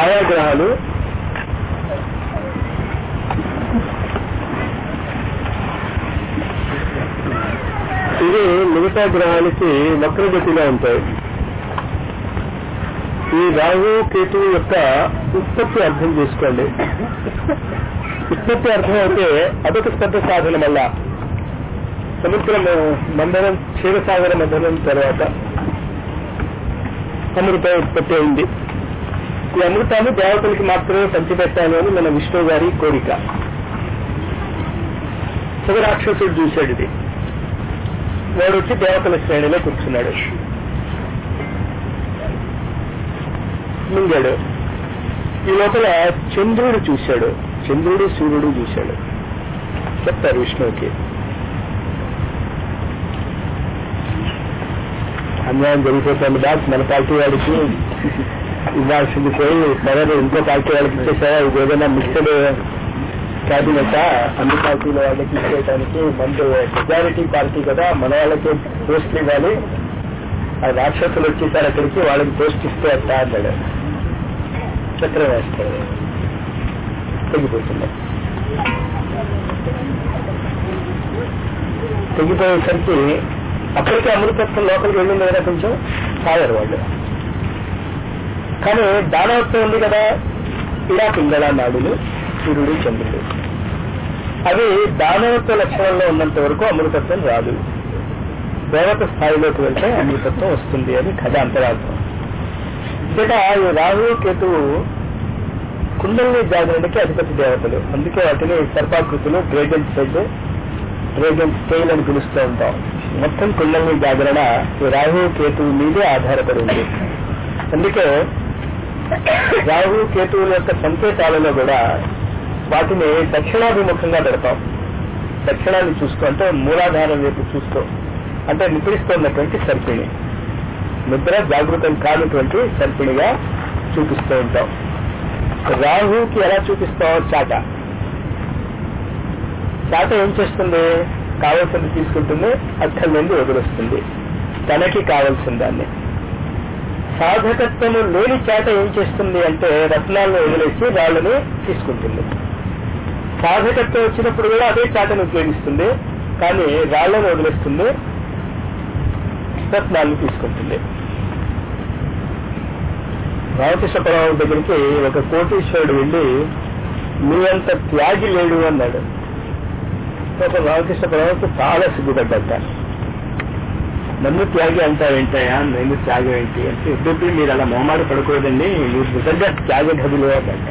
ఛాయాగ్రహాలు ఇవి మిగతా గ్రహాలకి వక్రగతిలో ఉంటాయి ఈ రాహు కేతు యొక్క ఉత్పత్తి అర్థం చేసుకోండి ఉత్పత్తి అర్థం అయితే అదొక పెద్ద సాధన మళ్ళా సముద్రం మందనం క్షీరసాగర మందనం తర్వాత అమృతం ఉత్పత్తి అయింది ఈ అమృతాన్ని దేవతలకి మాత్రమే పంచిపెట్టాలి అని మన విష్ణు గారి కోరిక శివరాక్షసుడు చూశాడు ఇది వాడు వచ్చి దేవతల శ్రేణిలో కూర్చున్నాడు మింగాడు ఈ లోపల చంద్రుడు చూశాడు చంద్రుడు సూర్యుడు చూశాడు చెప్తారు విష్ణువుకి అన్యాయం జరిగిపోతుంది బాస్ మన పార్టీ వాడికి ఇవ్వాల్సింది పోయి సరే ఇంకో పార్టీ వాళ్ళకి ఇచ్చేసావా ఇది ఏదైనా మిక్స్డ్ క్యాబినెట్ అన్ని పార్టీల వాళ్ళకి ఇచ్చేయడానికి మంది మెజారిటీ పార్టీ కదా మన వాళ్ళకి పోస్టులు ఇవ్వాలి ఆ రాక్షసులు వచ్చేసారు అక్కడికి వాళ్ళకి పోస్ట్ ఇస్తే అట్ట అన్నాడు చక్రం వేస్తాడు తెగిపోతుంది తెగిపోయేసరికి అప్పటికే అమృతత్వం లోపలికి వెళ్ళింది కదా కొంచెం సాగరు వాళ్ళు కానీ దానవత్వం ఉంది కదా ఇలా పింగళ నాడులు సూర్యుడు చంద్రుడు అవి దానవత్వ లక్షణంలో ఉన్నంత వరకు అమృతత్వం రాదు దేవత స్థాయిలోకి వెళ్తే అమృతత్వం వస్తుంది అని కథ అంతరార్థం ఇక్కడ ఈ రాహు కేతువు కుండలిని జాగరణకి అధిపతి దేవతలు అందుకే వాటిని సర్పాకృతులు డ్రేగన్ సెడ్ డ్రేగన్ స్కేల్ అని పిలుస్తూ ఉంటాం మొత్తం కుండలిని జాగరణ ఈ రాహు కేతువు మీదే ఆధారపడి ఉంది అందుకే రాహు కేతువుల యొక్క సంకేతాలలో కూడా వాటిని దక్షిణాభిముఖంగా పెడతాం దక్షిణాన్ని చూస్తూ అంటే మూలాధారం వైపు చూస్తూ అంటే నిద్రిస్తున్నటువంటి సర్పిణి నిద్ర జాగృతం కానటువంటి సర్పిణిగా చూపిస్తూ ఉంటాం రాహుకి ఎలా చూపిస్తాం చాట చాట ఏం చేస్తుంది కావలసింది తీసుకుంటుంది అక్కడి నుండి వదిలేస్తుంది తనకి కావలసిన దాన్ని సాధకత్వము లేని చాట ఏం చేస్తుంది అంటే రత్నాలను వదిలేసి రాళ్ళని తీసుకుంటుంది సాధకత్వం వచ్చినప్పుడు కూడా అదే చాటను ఉపయోగిస్తుంది కానీ రాళ్లను వదిలేస్తుంది రత్నాలను తీసుకుంటుంది రామకృష్ణ పరమాణు దగ్గరికి ఒక కోటీశ్వరుడు వెళ్ళి మీ అంత త్యాగి లేడు అన్నాడు ఒక రామకృష్ణ పరమాణుకు చాలా సిగ్గుపడ్డట నన్ను త్యాగి అంటావేంటయా నేను త్యాగం ఏంటి అంటే ఎప్పుడు మీరు అలా మొహమాట పడకూడదండి మీరు నిజంగా త్యాగ గదిలో అంట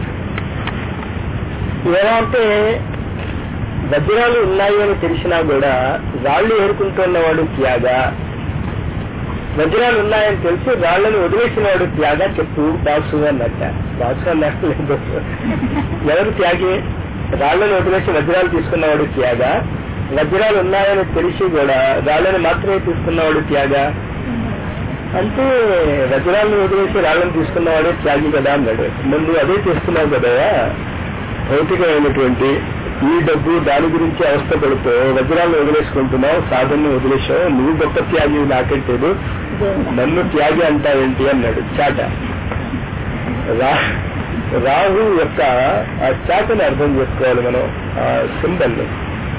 ఎలా అంటే వజ్రాలు ఉన్నాయి అని తెలిసినా కూడా రాళ్లు ఏరుకుంటున్నవాడు త్యాగ వజ్రాలు ఉన్నాయని తెలిసి రాళ్లను వదిలేసిన వాడు త్యాగ చెప్పు బాసు అన్నట్ట బాసు అన్నట్టు లేదు ఎవరు త్యాగి రాళ్లను వదిలేసి వజ్రాలు తీసుకున్నవాడు త్యాగ వజ్రాలు ఉన్నాయని తెలిసి కూడా రాళ్లను మాత్రమే తీసుకున్నవాడు త్యాగ అంటే వజ్రాలను వదిలేసి రాళ్లను తీసుకున్నవాడే త్యాగి కదా అన్నాడు ముందు అదే చేస్తున్నావు కదా భౌతికమైనటువంటి ఈ డబ్బు దాని గురించి అవస్థ పడుతూ వజ్రాలను వదిలేసుకుంటున్నావు సాధనను వదిలేసావు నువ్వు గొప్ప త్యాగి నాకంటేదు నన్ను త్యాగి అంటావేంటి అన్నాడు చాట రా రాహు యొక్క ఆ చాటని అర్థం చేసుకోవాలి మనం ఆ సింబల్ని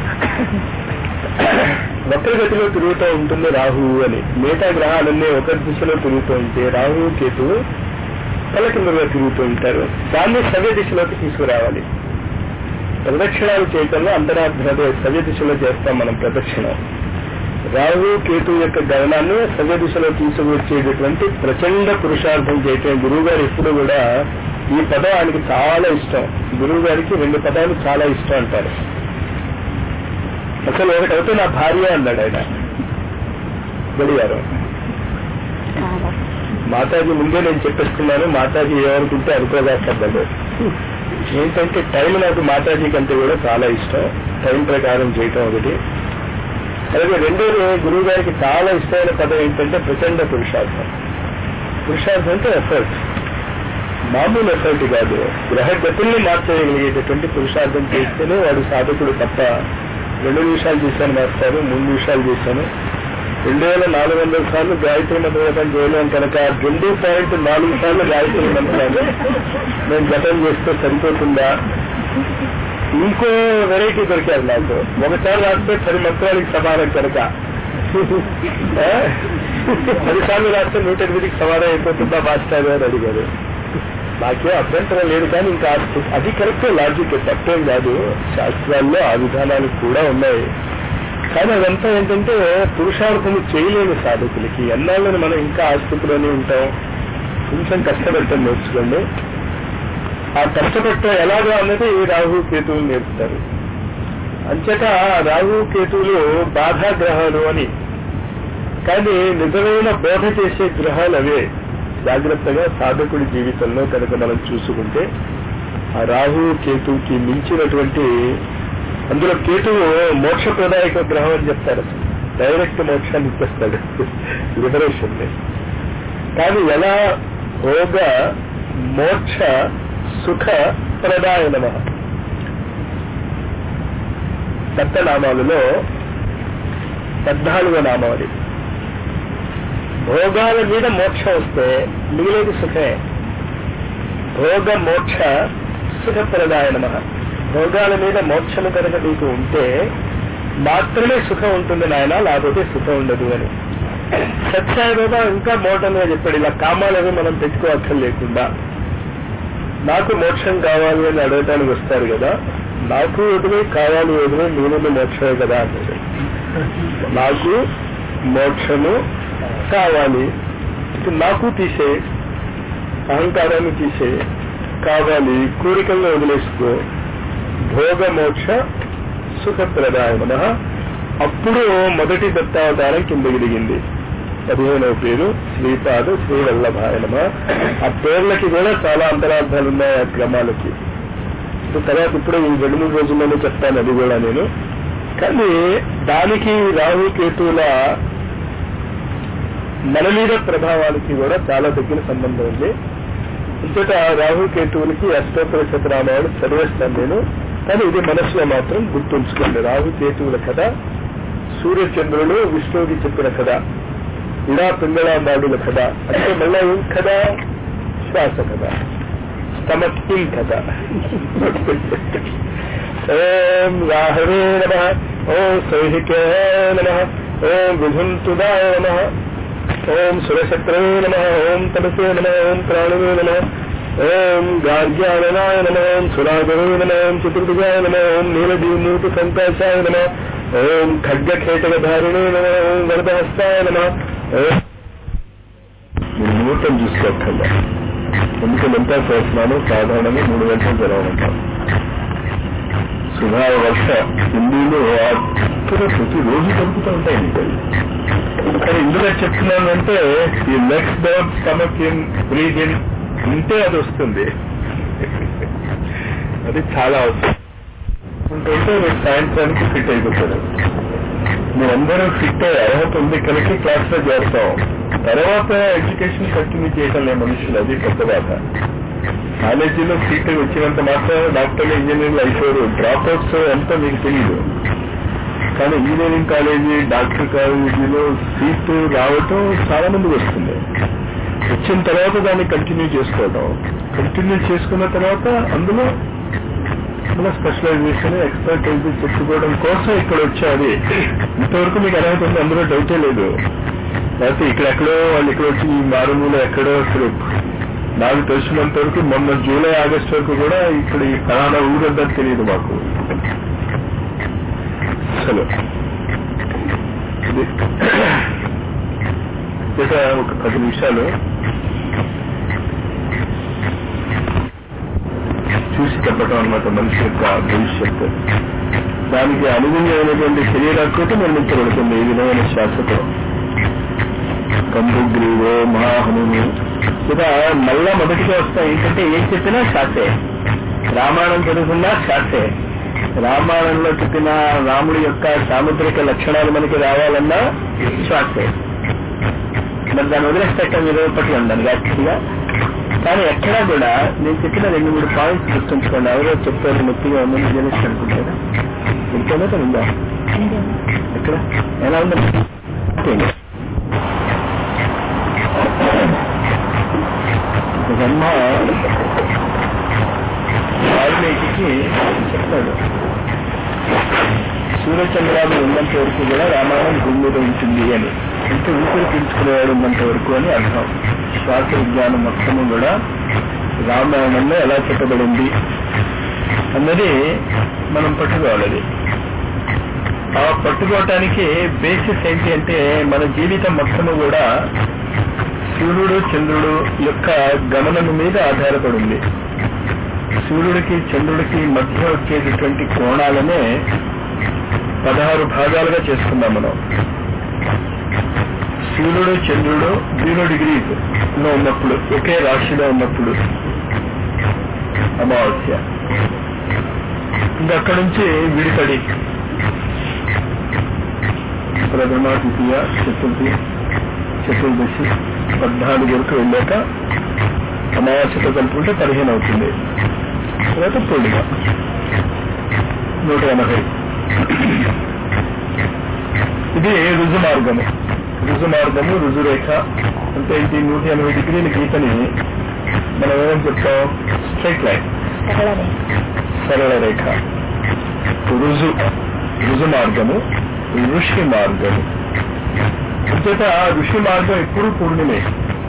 వక్రగతిలో తిరుగుతూ ఉంటుంది రాహు అని మిగతా గ్రహాలన్నీ ఒక దిశలో తిరుగుతూ ఉంటే రాహు కేతు తలకిందులుగా తిరుగుతూ ఉంటారు దాన్ని సవ్య దిశలోకి తీసుకురావాలి ప్రదక్షిణాలు చేయటంలో అంతరార్థం సవ్య దిశలో చేస్తాం మనం ప్రదక్షిణం రాహు కేతు యొక్క గమనాన్ని సవ్య దిశలో తీసుకువచ్చేటటువంటి ప్రచండ పురుషార్థం చేయటం గురువు గారు ఎప్పుడు కూడా ఈ పదం ఆయనకి చాలా ఇష్టం గురువు గారికి రెండు పదాలు చాలా ఇష్టం అంటారు అసలు ఒకటైతే నా భార్య అన్నాడు ఆయన గడియారు మాతాజీ ముందే నేను చెప్పేస్తున్నాను మాతాజీ ఏమనుకుంటే అనుకోదాకన్నాడు ఏంటంటే టైం నాకు మాతాజీ కంటే కూడా చాలా ఇష్టం టైం ప్రకారం చేయటం ఒకటి అలాగే రెండోది గురువు గారికి చాలా ఇష్టమైన పదం ఏంటంటే ప్రచండ పురుషార్థం పురుషార్థం అంటే ఎఫర్ట్ మామూలు ఎఫర్ట్ కాదు గ్రహ గతుల్ని మార్చగలిగేటటువంటి పురుషార్థం చేస్తేనే వాడు సాధకుడు తప్ప రెండు నిమిషాలు చేశాను మాస్టారు మూడు నిమిషాలు చేశాను రెండు వేల నాలుగు వందల సార్లు గాయత్రి మంత్రం చేయలేం కనుక రెండు పాయింట్ నాలుగు సార్లు గాయత్రి మంత్రాలు నేను జపం చేస్తే సరిపోతుందా ఇంకో వెరైటీ దొరికారు నాకు ఒకసారి రాస్తే పది మంత్రాలకి సమానం కనుక ఆ? పదిసార్లు రాస్తే నూట ఎనిమిదికి సమానం అయిపోతుందా మాస్టర్ అని అడిగారు నాకే అభ్యంతరం లేదు కానీ ఇంకా ఆ- అది కరెక్టే లాజిక్ తప్పేం కాదు శాస్త్రాల్లో ఆ విధానాలు కూడా ఉన్నాయి కానీ అదంతా ఏంటంటే పురుషార్థము చేయలేని సాధకులకి ఎన్నాళ్ళని మనం ఇంకా ఆస్తిలోనే ఉంటాం కొంచెం కష్టపడటం నేర్చుకోండి ఆ కష్టపడటం ఎలాగా అన్నది రాహు కేతువులు నేర్పుతారు అంచేత రాహు కేతువులు బాధా గ్రహాలు అని కానీ నిజమైన బోధ చేసే గ్రహాలు అవే జాగ్రత్తగా సాధకుడి జీవితంలో కనుక మనం చూసుకుంటే ఆ రాహు కేతువుకి మించినటువంటి అందులో కేతువు మోక్షప్రదాయక గ్రహం అని చెప్తారు డైరెక్ట్ మోక్షాన్ని ఇచ్చేస్తాడు లిబరేషన్ కానీ ఎలా భోగ మోక్ష సుఖ ప్రదాయ నమ దత్తనామాలలో పద్నాలుగో నామం అది భోగాల మీద మోక్షం వస్తే మిగిలేది సుఖమే భోగ మోక్ష సుఖప్రదాయ నమ భోగాల మీద మోక్షము కనుక నీకు ఉంటే మాత్రమే సుఖం ఉంటుంది నాయన లేకపోతే సుఖం ఉండదు అని సత్సాయిబాబా ఇంకా మోటంగా చెప్పాడు ఇలా కామాలవి మనం పెట్టుకోవక్కర్లేకుండా నాకు మోక్షం కావాలి అని అడగటానికి వస్తారు కదా నాకు వదిలే కావాలి వదిలే నేను మోక్షమే కదా అన్నాడు నాకు మోక్షము కావాలి ఇక నాకు తీసే అహంకారాన్ని తీసే కావాలి కోరికలను వదిలేసుకో భోగ మోక్ష సుఖప్రదాయమన అప్పుడు మొదటి దత్తావతారం కిందకి దిగింది పదిహేనవ పేరు శ్రీపాద శ్రీ వల్లభాయనమ ఆ పేర్లకి కూడా చాలా అంతరార్థాలు ఉన్నాయి ఆ క్రమాలకి ఇప్పుడు తర్వాత ఇప్పుడు ఈ రెండు మూడు రోజుల్లోనే చెప్తాను అది కూడా నేను కానీ దానికి రాహు కేతువుల మన మీద ప్రభావానికి కూడా చాలా దగ్గర సంబంధం ఉంది ఇంతట రాహు కేతువులకి అష్టోత్తర శతరామాయణం చదివేస్తాను నేను కానీ ఇది మనసులో మాత్రం గుర్తుంచుకోండి రాహు కేతువుల కథ సూర్యచంద్రులు విష్ణువుకి చెప్పిన కథ ఇడా పింగళాంబాడుల కథ అంటే మళ్ళా ఏం కథ శ్వాస కథ స్టమక్ ఇన్ కథ ఓం రాహవే నమ ఓం సౌహికే నమ ఓం విధుంతుదాయ నమ ఓం సురశక్రే నమ ఓం తపసే నమ ఓం ప్రాణవే నమ ఓం గార్గ్యాననాయ నమ ఓం సురాగవే నమ ఓం చతుర్భుజాయ నమ ఓం నీలదీమూత సంకాశాయ నమ ఓం ఖడ్గఖేటకధారిణే నమ ఓం వరదహస్తాయ నమ ఓం ముహూర్తం చూసుకోక్కర్లే ఎందుకంటే ఎంత చేస్తున్నాను సాధారణంగా మూడు గంటలు జరగమంటాం సుధా వర్ష హిందీలో అక్కడ ప్రతి రోజు దొరుకుతూ ఉంటాయి మీకు అవి. కానీ ఇందులో చెప్తున్నానంటే ఈ next down stomach in breathe in ఉంటే అది వస్తుంది అది చాలా అవసరం ఉంటుంటే మీరు సాయంత్రానికి ఫిట్ అయిపోతారు మీరందరూ ఫిట్ అయ్యే అర్హత ఉంది కనుక క్లాస్ లో చేస్తాం తర్వాత ఎడ్యుకేషన్ కంటిన్యూ చేయటం లే మనుషులు అది కొత్త బాధ కాలేజీలో సీట్ వచ్చినంత మాత్రం డాక్టర్లు ఇంజనీర్లు అయిపోయారు డ్రాప్ అవుట్స్ ఎంతో మీకు తెలియదు కానీ ఇంజనీరింగ్ కాలేజీ డాక్టర్ కాలేజీలో సీట్ రావటం చాలా మందికి వస్తుంది వచ్చిన తర్వాత దాన్ని కంటిన్యూ చేసుకోవటం కంటిన్యూ చేసుకున్న తర్వాత అందులో మన స్పెషలైజేషన్ ఎక్స్పర్టైజ్ చెప్పుకోవడం కోసం ఇక్కడ వచ్చేది ఇంతవరకు మీకు అర్హత ఉంది అందులో డౌటే లేదు లేకపోతే ఇక్కడెక్కడో వాళ్ళు ఇక్కడ వచ్చి ఈ మారుమూల ఎక్కడో అసలు నాకు తెలిసినంత వరకు మొన్న జూలై ఆగస్ట్ వరకు కూడా ఇక్కడ ఈ ఫలానా ఊరంతా తెలియదు మాకు అసలు ఇది ఇక ఒక పది నిమిషాలు చూసి చెప్పడం అనమాట మనిషి యొక్క భవిష్యత్తు దానికి అనుగుణమైనటువంటి శరీరాకృతి నిర్మించబడుతుంది ఈ విధమైన శ్వాసతో కంబుగ్రీవో మహాహనుము ఇక మళ్ళా మొదటిగా వస్తాయి ఏంటంటే ఏం చెప్పినా శ్వాసే రామాయణం చదువుకున్నా శ్వాసే రామాయణంలో చెప్పిన రాముడి యొక్క సాముద్రిక లక్షణాలు మనకి రావాలన్నా శ్వాసే మరి దాన్ని వదిలేస్తాక మీరు పట్టి ఉండాలి గట్టిగా కానీ ఎక్కడా కూడా నేను చెప్పిన రెండు మూడు పాయింట్స్ గుర్తుంచుకోండి ఎవరో చెప్తారు నొప్పిగా ఉందని జనరేషన్ అనుకుంటారా ఇంకేదో ఉందా ఎక్కడ ఎలా ఉంది అయిపోయింది బ్రహ్మ వాల్మీకి చెప్తాడు సూర్యచంద్రాలు ఉన్నంత వరకు కూడా రామాయణం భూమి మీద ఉంటుంది అని అంటే ఊపిరి పీల్చుకునేవాడు ఉన్నంత వరకు అని అర్థం శ్వాస విజ్ఞానం మొత్తము కూడా రామాయణంలో ఎలా చెప్పబడింది అన్నది మనం పట్టుకోవాలి అది ఆ పట్టుకోవటానికి బేసిస్ ఏంటి అంటే మన జీవితం మొత్తము కూడా సూర్యుడు చంద్రుడు యొక్క గమనము మీద ఆధారపడి ఉంది సూర్యుడికి చంద్రుడికి మధ్య వచ్చేటటువంటి కోణాలనే పదహారు భాగాలుగా చేసుకున్నాం మనం సూర్యుడు చంద్రుడు జీరో డిగ్రీస్ లో ఉన్నప్పుడు ఒకే రాశిలో ఉన్నప్పుడు అమావాస్య ఇంకా అక్కడి నుంచి విడిపడి ప్రథమ ద్వితీయ చతుర్థి చతుర్దశి పద్నాలుగు వరకు వెళ్ళాక అమావాస్యతో కలుపుకుంటే పదిహేను అవుతుంది తర్వాత పూర్ణిమ నూట ఎనభై ఇది రుజు మార్గము రుజు మార్గము రుజురేఖ అంటే ఇది నూట ఎనభై డిగ్రీల గీతని మనం ఏమని చెప్తాం స్ట్రైట్ లైన్ సరళ రేఖ రుజు రుజు మార్గము ఋషి మార్గము అంచేత ఋషి మార్గం ఎప్పుడు పూర్ణిమే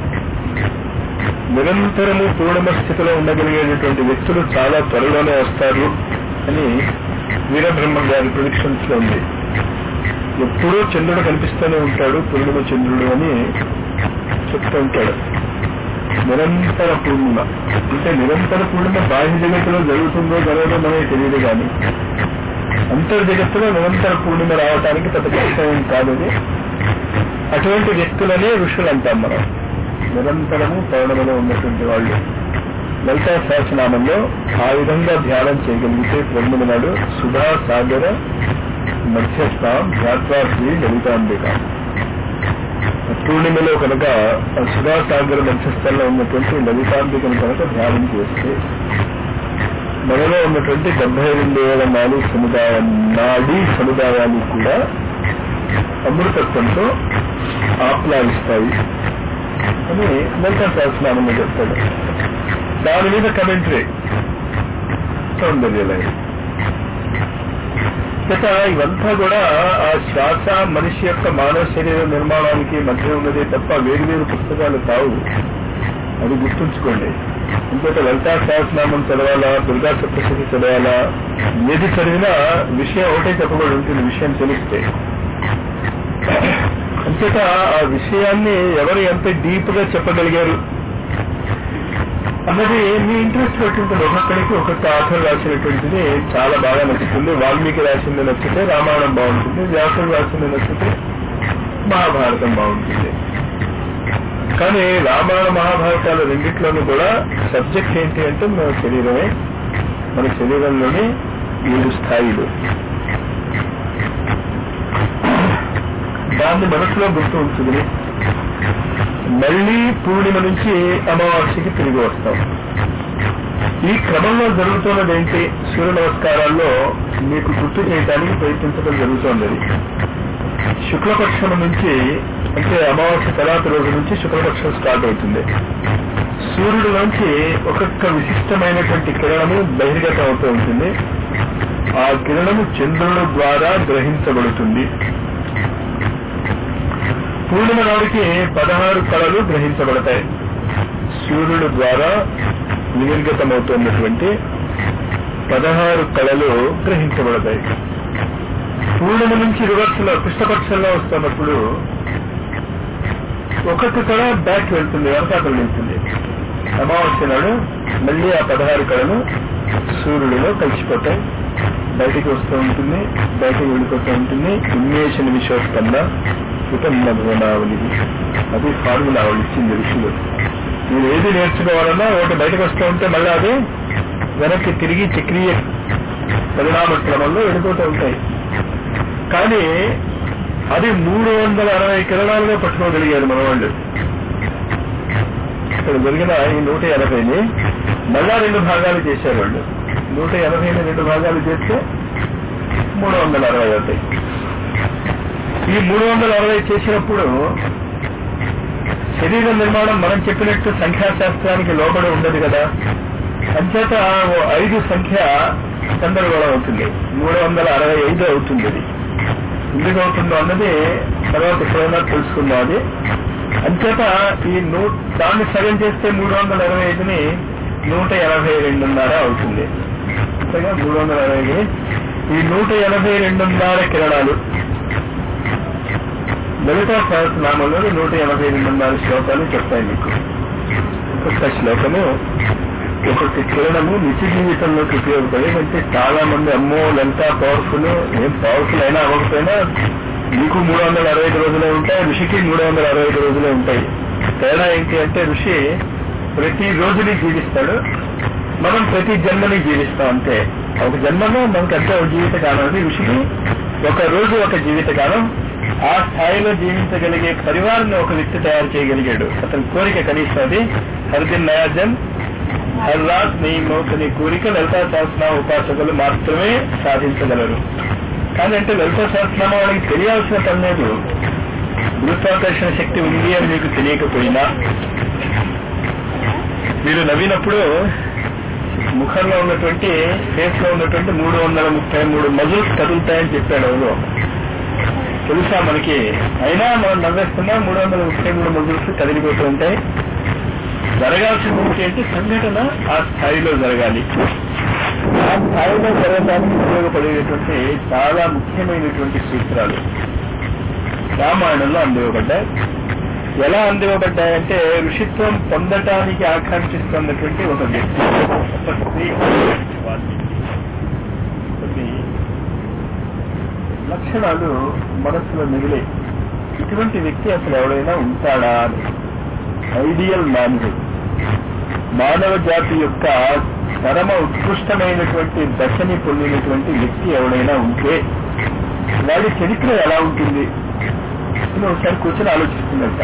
నిరంతరము పూర్ణిమ స్థితిలో ఉండగలిగేటటువంటి వ్యక్తులు చాలా త్వరలోనే వస్తారు అని వీరబ్రహ్మ గారి ప్రొడిక్షన్స్ లో ఉంది ఎప్పుడూ చంద్రుడు కనిపిస్తూనే ఉంటాడు పూర్ణిమ చంద్రుడు అని చెప్తూ ఉంటాడు నిరంతర పూర్ణిమ అంటే నిరంతర పూర్ణిమ బాహ్య జగత్తులో జరుగుతుందో జరగదో మనకి తెలియదు కానీ అంతర్ జగత్తులో నిరంతర పూర్ణిమ రావటానికి పెద్ద కష్టం కాదని అటువంటి వ్యక్తులనే ఋషులు అంటాం మనం నిరంతరము పౌర్ణమిలో ఉన్నటువంటి వాళ్ళు లలితా సహస్రనామంలో ఆ విధంగా ధ్యానం చేయగలిగితే పూర్ణిమ నాడు సుధా సాగర మధ్యస్థాం ధ్యాత్వా శ్రీ లలితాంబిక పూర్ణిమలో కనుక ఆ సుధా సాగర మధ్యస్థంలో ఉన్నటువంటి లలితాంబికను కనుక ధ్యానం చేస్తే మనలో ఉన్నటువంటి డెబ్బై రెండు వేల నాలుగు సముదాయ నాడీ సముదాయాలు కూడా అమృతత్వంతో ఆప్లావిస్తాయి అని లలితా సహస్రనామంలో చెప్తాడు దాని మీద కమెంటరీ సౌందర్యలయం గత ఇవంతా కూడా ఆ శ్వాస మనిషి యొక్క మానవ శరీర నిర్మాణానికి మధ్య ఉన్నదే తప్ప వేరు వేరు పుస్తకాలు కావు అది గుర్తుంచుకోండి ఇంకొక లలితా సహస్రనామం చదవాలా దుర్గా సప్తశతి చదవాలా ఏది చదివినా విషయం ఒకటే చెప్పబడి ఉంటుంది విషయం తెలిస్తే అంతేత ఆ విషయాన్ని ఎవరు ఎంత డీప్ గా చెప్పగలిగారు అన్నది మీ ఇంట్రెస్ట్ పెట్టుంటుంది ఒక్కొక్కడికి ఒక్కొక్క ఆథర్ రాసినటువంటిది చాలా బాగా నచ్చుతుంది వాల్మీకి రాసింది నచ్చితే రామాయణం బాగుంటుంది వ్యాసుడు రాసింది నచ్చితే మహాభారతం బాగుంటుంది కానీ రామాయణ మహాభారతాలు రెండిట్లోనూ కూడా సబ్జెక్ట్ ఏంటి అంటే మన శరీరమే మన శరీరంలోని ఏడు స్థాయిలు దాన్ని మనసులో గుర్తు ఉంచుకుని మళ్ళీ పూర్ణిమ నుంచి అమావాస్యకి తిరిగి వస్తాం ఈ క్రమంలో జరుగుతున్నది ఏంటి సూర్య నమస్కారాల్లో మీకు గుర్తు చేయడానికి ప్రయత్నించడం జరుగుతోంది అది శుక్లపక్షం నుంచి అంటే అమావాస్య తర్వాత రోజు నుంచి శుక్లపక్షం స్టార్ట్ అవుతుంది సూర్యుడు నుంచి ఒక్కొక్క విశిష్టమైనటువంటి కిరణము బహిర్గతం అవుతూ ఉంటుంది ఆ కిరణము చంద్రుడు ద్వారా గ్రహించబడుతుంది పూర్ణిమ నాడికి పదహారు కళలు గ్రహించబడతాయి సూర్యుడు ద్వారా నిర్గతమవుతున్నటువంటి పదహారు కళలు గ్రహించబడతాయి పూర్ణిమ నుంచి రివర్స్ లో కృష్ణపక్షంలో వస్తున్నప్పుడు ఒక్కొక్క కళ బ్యాక్ వెళ్తుంది వెనకాతలు వెళ్తుంది అమావాస్య నాడు మళ్ళీ ఆ పదహారు కళలు సూర్యుడిలో కలిసిపోతాయి బయటికి వస్తూ ఉంటుంది బయటికి వెళ్ళిపోతూ ఉంటుంది ఉన్మేషణ విశ్వస్కంద ఉపన్న భువనావళి అది ఫార్ములా వాళ్ళు ఇచ్చింది ఋషులు మీరు ఏది నేర్చుకోవాలన్నా ఒకటి బయటకు వస్తూ ఉంటే మళ్ళీ అది వెనక్కి తిరిగి చక్రీయ పరిణామ క్రమంలో వెళ్ళిపోతూ ఉంటాయి కానీ అది మూడు వందల అరవై కిరణాలుగా పట్టుకోగలిగారు మన వాళ్ళు ఇక్కడ జరిగిన ఈ నూట ఎనభైని మళ్ళా రెండు భాగాలు చేశారు వాళ్ళు నూట ఎనభైని రెండు భాగాలు చేస్తే మూడు వందల అరవై అవుతాయి ఈ మూడు వందల అరవై చేసినప్పుడు శరీర నిర్మాణం మనం చెప్పినట్టు సంఖ్యాశాస్త్రానికి లోబడి ఉండదు కదా అంచేత ఓ ఐదు సంఖ్య గందరగోళం అవుతుంది మూడు వందల అరవై ఐదు అవుతుంది అది ఎందుకు అవుతుందో అన్నది తర్వాత ఎప్పుడైనా తెలుసుకుందాం అది అంచేత ఈ నూ దాన్ని సగం చేస్తే మూడు వందల అరవై ఐదుని నూట ఎనభై రెండున్నర అవుతుంది అంతేగా మూడు వందల అరవై ఐదు ఈ నూట ఎనభై రెండున్నర కిరణాలు లలిత సహస్రనామంలో నూట ఎనభై రెండున్నర శ్లోకాలు చెప్తాయి మీకు ఒక్కొక్క శ్లోకము ఒక్కొక్క కిరణము నిత్య జీవితంలోకి ఉపయోగపడి అంటే చాలా మంది అమ్మో లలిత పవర్ఫుల్ ఏం పవర్ఫుల్ అయినా అవ్వకపోయినా మీకు మూడు వందల అరవై ఐదు రోజులే ఉంటాయి ఋషికి మూడు వందల అరవై ఐదు రోజులే ఉంటాయి తేడా ఏంటి అంటే ఋషి ప్రతి రోజుని జీవిస్తాడు మనం ప్రతి జన్మని జీవిస్తాం అంతే ఒక జన్మలో మనకి అంతే ఒక జీవిత కాలం అది ఋషికి ఒక రోజు ఒక జీవిత కాలం ఆ స్థాయిలో జీవించగలిగే పరివారాన్ని ఒక వ్యక్తి తయారు చేయగలిగాడు అతని కోరిక కనీసం అది హరిదిన్ నయాజన్ హర్ రాత్ నీ మోకని కోరిక లలితా సహస్రనామ ఉపాసకులు మాత్రమే సాధించగలరు కానీ అంటే లలితా సహస్రనామ వాళ్ళకి తెలియాల్సిన పని లేదు గురుత్వాకర్షణ శక్తి ఉంది అని మీకు తెలియకపోయినా మీరు నవ్వినప్పుడు ముఖంలో ఉన్నటువంటి ఫేస్ లో ఉన్నటువంటి మూడు వందల ముప్పై మూడు మజుల్స్ కదులుతాయని చెప్పాడు ఎవరో తెలుసా మనకి అయినా మనం నవ్వేస్తున్నా మూడు వందల ముప్పై మూడు మజుల్స్ కదిలిపోతూ ఉంటాయి జరగాల్సింది ఏంటి సంఘటన ఆ స్థాయిలో జరగాలి ఆ స్థాయిలో జరగడానికి ఉపయోగపడేటటువంటి చాలా ముఖ్యమైనటువంటి సూత్రాలు రామాయణంలో అందివ్వబడ్డాయి ఎలా అందివ్వబడ్డాయంటే ఋషిత్వం పొందటానికి ఆకాంక్షిస్తున్నటువంటి ఒక వ్యక్తి ఒక స్త్రీ వాల్మీకి. కొన్ని లక్షణాలు మనస్సులో మిగిలే ఇటువంటి వ్యక్తి అసలు ఎవడైనా ఉంటాడా అని ఐడియల్ మ్యాన్హుడ్ మానవ జాతి యొక్క పరమ ఉత్కృష్టమైనటువంటి దశని పొందినటువంటి వ్యక్తి ఎవడైనా ఉంటే వాడి చరిత్ర ఎలా ఉంటుంది అని ఒకసారి కూర్చొని ఆలోచిస్తున్నట్ట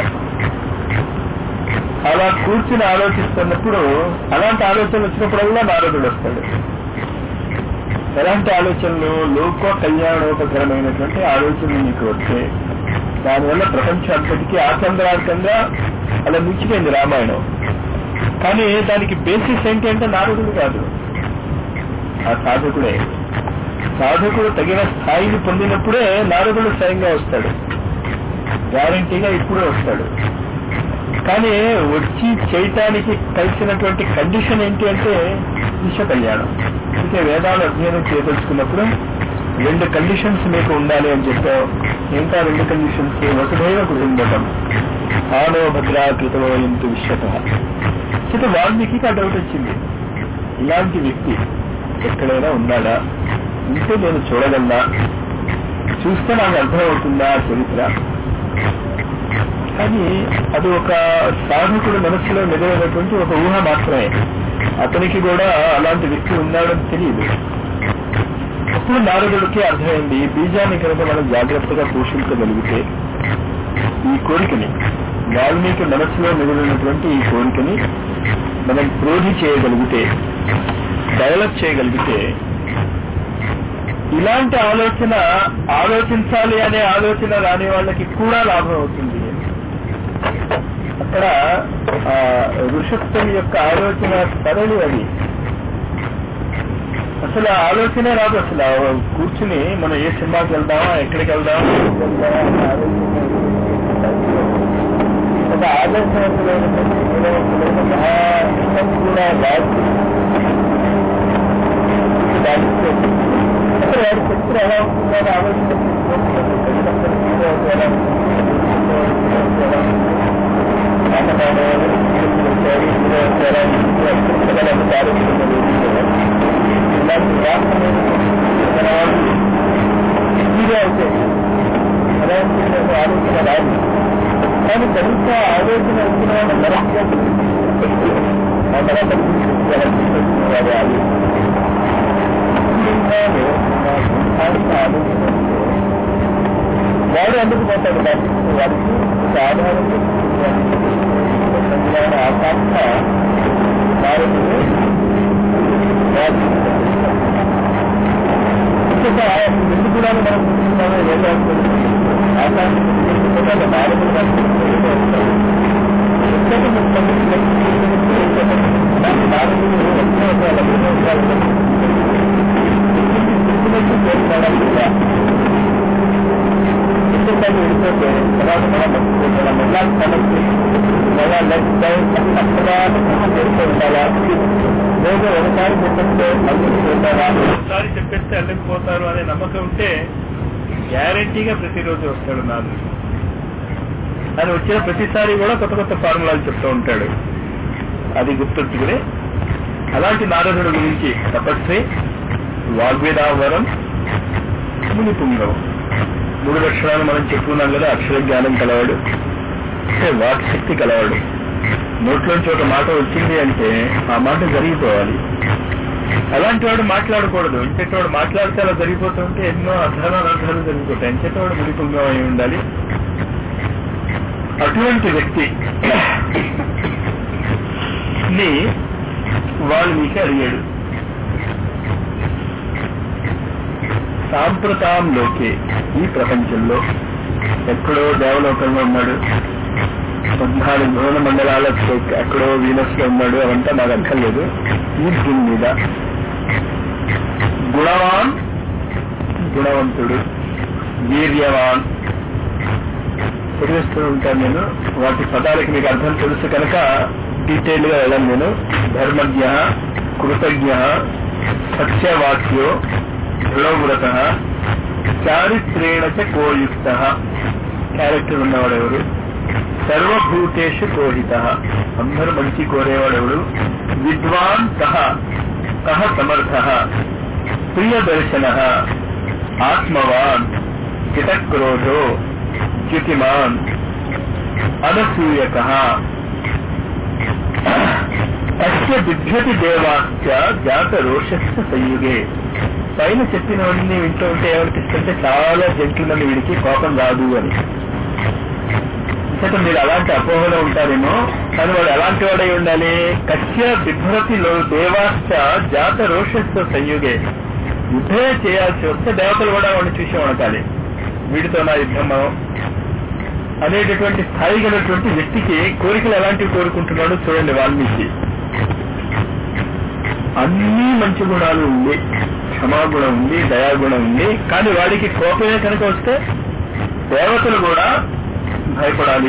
అలా కూర్చుని ఆలోచిస్తున్నప్పుడు అలాంటి ఆలోచనలు వచ్చినప్పుడల్లా నారదుడు వస్తాడు ఎలాంటి ఆలోచనలు లోక కళ్యాణోపకరమైనటువంటి ఆలోచనలు మీకు వస్తే దానివల్ల ప్రపంచం అంతటికీ ఆచంద్రార్థంగా అలా మించిపోయింది రామాయణం కానీ దానికి బేసిస్ ఏంటి అంటే నారదుడు కాదు ఆ సాధకుడే సాధకుడు తగిన స్థాయిని పొందినప్పుడే నారదుడు స్వయంగా వస్తాడు గ్యారంటీగా ఇప్పుడు వస్తాడు కానీ వచ్చి చేయటానికి కలిసినటువంటి కండిషన్ ఏంటి అంటే విశ్వ కళ్యాణం అయితే వేదాలు అధ్యయనం చేయదలుచుకున్నప్పుడు రెండు కండిషన్స్ మీకు ఉండాలి అని చెప్పావు ఇంకా రెండు కండిషన్స్ వసుదైవ కుటుంబం ఆనో భద్రాకృతమయంతు విశ్వత అయితే వాల్మీకి ఆ డౌట్ వచ్చింది ఇలాంటి వ్యక్తి ఎక్కడైనా ఉన్నాడా ఉంటే నేను చూడగలనా చూస్తే నాకు అర్థమవుతుందా ఆ చరిత్ర కానీ అది ఒక సాధకుడు మనస్సులో మెదలైనటువంటి ఒక ఊహ మాత్రమే అతనికి కూడా అలాంటి వ్యక్తి ఉన్నాడని తెలియదు అప్పుడు నారదుడికి అర్థమైంది ఈ బీజాన్ని కనుక మనం జాగ్రత్తగా పోషించగలిగితే ఈ కోరికని వాల్మీకి మనస్సులో మిగిలినటువంటి ఈ కోరికని మనం క్రోధి చేయగలిగితే డెవలప్ చేయగలిగితే ఇలాంటి ఆలోచన ఆలోచించాలి అనే ఆలోచన రాని వాళ్ళకి కూడా లాభం అవుతుంది అక్కడ ఆ, ఋషత్వం యొక్క ఆలోచన సరళి అది అసలు ఆ ఆలోచనే రాదు అసలు ఆ కూర్చుని మనం ఏ సినిమాకి వెళ్దామా ఎక్కడికి వెళ్దామా ఎక్కడికి వెళ్దామా అనే ఆలోచన ఒక ఆదర్శవంతులైనటువంటి గుణవంతులైన మహా సంపూర్ణ రాజు దానికి అసలు వాడి చరిత్ర ఎలా ఉంటుందని ఆలోచన ఎలా ఆలోచన రాదు కానీ కనీస ఆలోచన వచ్చిన వాళ్ళ కరెక్ట్గా మండల వారి ఆలోచన వాడు అందుకు పోతాడు వాడికి వాడికి ఒక ఆధారం ఆకాంక్ష భారతుడు ఎందుకు కూడా మనం చూస్తున్నామో ఏదో ఆకాశం నాలుగు ఎందుకంటే విడిపోతే తర్వాత మనం మర్చిపోతాం ఎలా తనకి ఎలా లెఫ్ట్ డౌన్ చక్కగా చేస్తూ ఉండాలా లేదా ఒకసారి చెప్పిస్తే మళ్ళీ ఉండాలా ఒకసారి చెప్పేస్తే వెళ్ళకపోతారు అనే నమ్మకం ఉంటే గ్యారంటీగా ప్రతిరోజు వస్తాడు నాదు అని వచ్చిన ప్రతిసారి కూడా కొత్త కొత్త ఫార్ములాలు చెప్తూ ఉంటాడు అది గుర్తుంచుకుని అలాంటి నారదుడు గురించి తపస్వి వాగ్వేదావరం ముని పుంగవం మూడు లక్షణాలు మనం చెప్పుకున్నాం కదా అక్షర జ్ఞానం కలవాడు అంటే వాక్ శక్తి కలవాడు నోట్లోంచి ఒక మాట వచ్చింది అంటే ఆ మాట జరిగిపోవాలి అలాంటి వాడు మాట్లాడకూడదు ఇంతటి వాడు మాట్లాడితే అలా జరిగిపోతుంటే ఎన్నో అర్థాలు అనర్థాలు జరిగిపోతాయి ఇంతటి వాడు మునిపుంగం అయి ఉండాలి అటువంటి వ్యక్తి ని వాల్మీకి అడిగాడు సాంప్రతాంలోకి ఈ ప్రపంచంలో ఎక్కడో దేవలోకంలో ఉన్నాడు పద్నాలుగు భువన మండలాల ఎక్కడో వీనస్ లో ఉన్నాడు అవంతా నాకు అక్కర్లేదు ఈ భూమి మీద గుణవాన్ గుణవంతుడు వీర్యవాన్ చదివిస్తూ ఉంటాను నేను వాటి పదాలకి మీకు అర్థం తెలుసు కనుక డీటెయిల్ గా వెళ్ళను నేను ధర్మజ్ఞ కృతజ్ఞ సత్యవాక్యో దృఢవ్రత చారిత్రేణ చ కోయుక్త క్యారెక్టర్ ఉన్నవాడు ఎవరు సర్వభూతేషు కోహిత అందరూ మంచి కోరేవాడెవడు విద్వాన్ సహ సహ సమర్థ ప్రియదర్శన ఆత్మవాన్ హితక్రోధో చ్యుతిమాన్ అనసూయక అస్య బిభ్యతి దేవాస్య జాత రోషస్య సంయుగే పైన చెప్పినవన్నీ వింటూ ఉంటే ఏమనిపిస్తుంటే చాలా జంతువులను వీడికి కోపం రాదు అని ఇంకట మీరు అలాంటి అపోహలో ఉంటారేమో కానీ వాడు ఎలాంటి వాడై ఉండాలి కస్య బిభ్రతిలో దేవాశ్చ జాత రోషస్తో సంయుగే యుద్ధమే చేయాల్సి వస్తే దేవతలు కూడా వాడిని చూసి వణకాలి వీడితో నా యుద్ధం అనేటటువంటి స్థాయి గలటువంటి వ్యక్తికి కోరికలు ఎలాంటివి కోరుకుంటున్నాడో చూడండి వాల్మీకి అన్ని మంచి గుణాలు ఉంది క్షమాగుణం ఉంది దయాగుణం ఉంది కానీ వాడికి కోపమే కనుక వస్తే దేవతలు కూడా భయపడాలి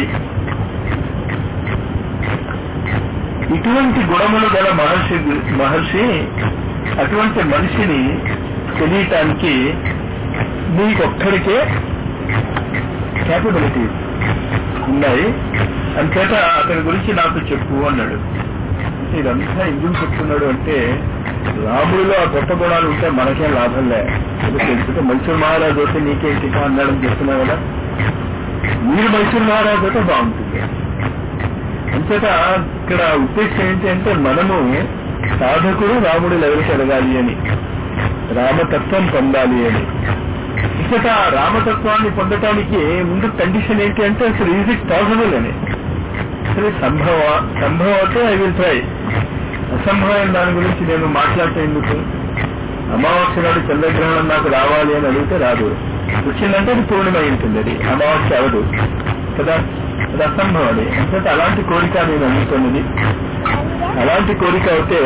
ఇటువంటి గుణములు గల మహర్షి మహర్షి అటువంటి మనిషిని తెలియటానికి నీకొక్కడికే క్యాపబిలిటీ ఉన్నాయి అంచేత అతని గురించి నాకు చెప్పు అన్నాడు ఇదంతా ఎందుకు చెప్తున్నాడు అంటే రాముడిలో ఆ గొప్ప గుణాలు ఉంటే మనకేం లాభం లే అది తెలుసుకుంటే మైసూర్ మహారాజు అయితే నీకేంటి అన్నాడని చెప్తున్నా కదా మీరు మైసూర్ మహారాజు అయితే బాగుంటుంది అంచేత ఇక్కడ ఉద్దేశం ఏంటి అంటే మనము సాధకుడు రాముడు ఎవరికి ఎదగాలి అని రామతత్వం పొందాలి అని ఇచ్చట రామతత్వాన్ని పొందటానికి ముందు కండిషన్ ఏంటి అంటే అసలు ఈజ్ ఇట్ పాసిబుల్ అని అసలు సంభవ సంభవం అయితే ఐ విల్ ట్రై అసంభవమైన దాని గురించి నేను మాట్లాడటం ఎందుకు అమావాస్య నాడు చంద్రగ్రహణం నాకు రావాలి అని అడిగితే రాదు వచ్చిందంటే అది పూర్ణిమ ఉంటుంది అది అమావాస్య అవదు కదా అది అసంభవం అది అంటే అలాంటి కోరిక నేను అందుతున్నది అలాంటి కోరిక అయితే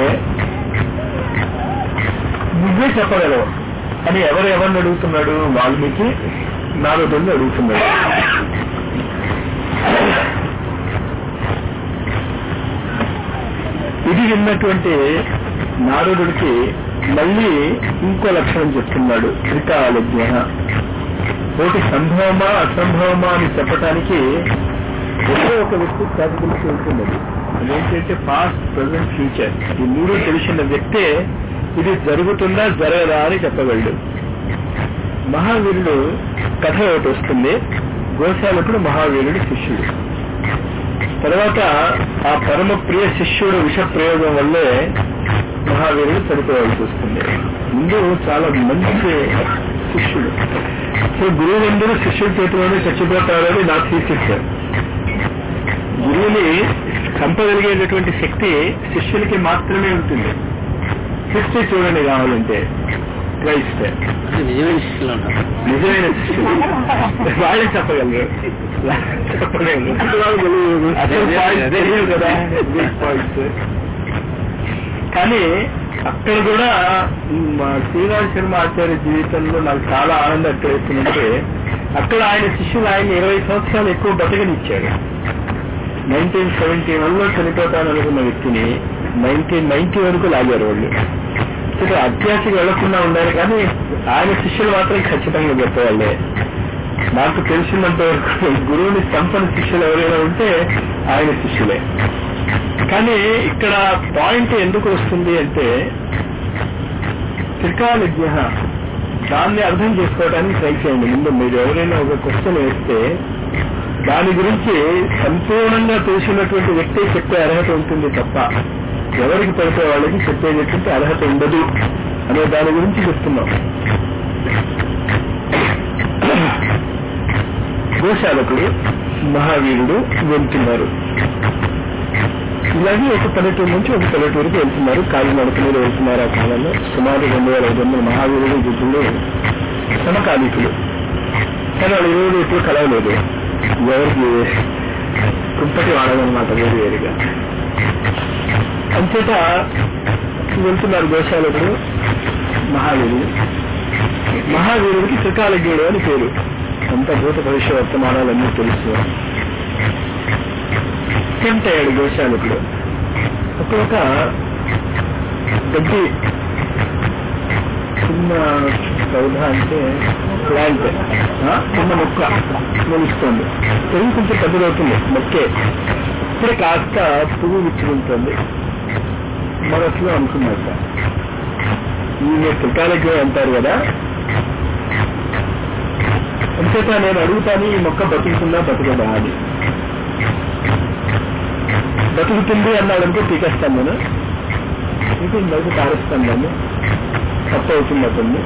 నువ్వే చెప్పగలవు అని ఎవరు ఎవరిని అడుగుతున్నాడు వాల్మీకి నారదుల్ని అడుగుతున్నాడు ఇది విన్నటువంటి నారదుడికి మళ్ళీ ఇంకో లక్షణం చెప్తున్నాడు త్రికాలజ్ఞ ఒకటి సంభవమా అసంభవమా అని చెప్పటానికి ఒకే ఒక వ్యక్తి క్యాపబిలిటీ ఉంటుంది అదేంటంటే పాస్ట్ ప్రజెంట్ ఫ్యూచర్ ఈ మూడు తెలిసిన వ్యక్తే ఇది జరుగుతుందా జరగదా అని చెప్పగలడు మహావీరుడు కథ ఒకటి వస్తుంది గోశాలకుడు మహావీరుడి శిష్యుడు తర్వాత ఆ పరమ ప్రియ శిష్యుడు విష ప్రయోగం వల్లే మహావీరుడు చనిపోవాల్సి వస్తుంది ముందు చాలా మంచి శిష్యుడు సో గురువులందరూ శిష్యుడి చేతిలోనే చచ్చిపోతారని నా థీసిస్ గురువుని చంపగలిగేటటువంటి శక్తి శిష్యులకి మాత్రమే ఉంటుంది హిస్టరీ చూడండి కావాలంటే క్రైస్ట్ అంటే నిజమైన శిష్యులు ఉన్నారు నిజమైన శిష్యులు వాళ్ళే చెప్పగలరు చెప్పలేరు అసలు పాయింట్స్ తెలియవు కదా పాయింట్స్ కానీ అక్కడ కూడా మా శ్రీరామ్ శర్మ ఆచార్య జీవితంలో నాకు చాలా ఆనందం ఎక్కడ వేస్తుందంటే అక్కడ ఆయన శిష్యులు ఆయన ఇరవై సంవత్సరాలు ఎక్కువ బతకనిచ్చాడు నైన్టీన్ సెవెంటీ వన్ లో చనిపోతాననుకున్న వ్యక్తిని నైన్టీన్ నైన్టీ వరకు లాగారు వాళ్ళు ఇక్కడ అత్యాశకి వెళ్లకుండా ఉండాలి కానీ ఆయన శిష్యులు మాత్రం ఖచ్చితంగా చెప్పేవాళ్ళే నాకు తెలిసినంత వరకు గురువుని సంపన్న శిష్యులు ఎవరైనా ఉంటే ఆయన శిష్యులే కానీ ఇక్కడ పాయింట్ ఎందుకు వస్తుంది అంటే త్రికాలజ్ఞ దాన్ని అర్థం చేసుకోవడానికి ట్రై చేయండి ముందు మీరు ఎవరైనా ఒక క్వశ్చన్ వేస్తే దాని గురించి సంపూర్ణంగా తెలిసినటువంటి వ్యక్తి చెప్పే అర్హత ఉంటుంది తప్ప ఎవరికి పడితే వాళ్ళకి చెప్పేటటువంటి అర్హత ఉండదు అనే దాని గురించి చెప్తున్నాం గోశాలకుడు మహావీరుడు వెళ్తున్నారు ఇలాగే ఒక పల్లెటూరు నుంచి ఒక పల్లెటూరుకి వెళ్తున్నారు కాలి నడక మీద వెళ్తున్నారు ఆ కాలంలో సుమారు రెండు వేల ఐదు వందల మహావీరుడు బుద్ధుడు సమకాలీకులు కానీ వాళ్ళు ఇరువురు ఎప్పుడు కలవలేదు ఎవరికి కుంపటి వాడదన్నమాట వేరు వేరుగా అంచేత వెళ్తున్నారు గోశాలకుడు మహావీరుడు మహావీరుడికి త్రికాలజ్ఞుడు అని పేరు అంత భూత భవిష్య వర్తమానాలన్నీ తెలుసు టెంప్ట్ అయ్యాడు గోశాలకుడు అప్పుడు ఒక గడ్డి చిన్న పౌధ అంటే ప్లాంట్ ఆ, చిన్న మొక్క మొలుస్తోంది పెరుగు కొంచెం పెద్దదవుతుంది మొక్కే ఇప్పుడే కాస్త పువ్వు విచ్చుకుంటుంది మనసులో అనుకున్నట్ట ఈ త్రికాలజ్ఞ అంటారు కదా అంతేత నేను అడుగుతాను ఈ మొక్క బతుకుతుందా బతుకదా అని బతుకుతుంది అన్నాడు అనుకో పీకేస్తాను నేను ఇంకో బయట పారేస్తాను దాన్ని తప్పు అవుతుంది అతన్ని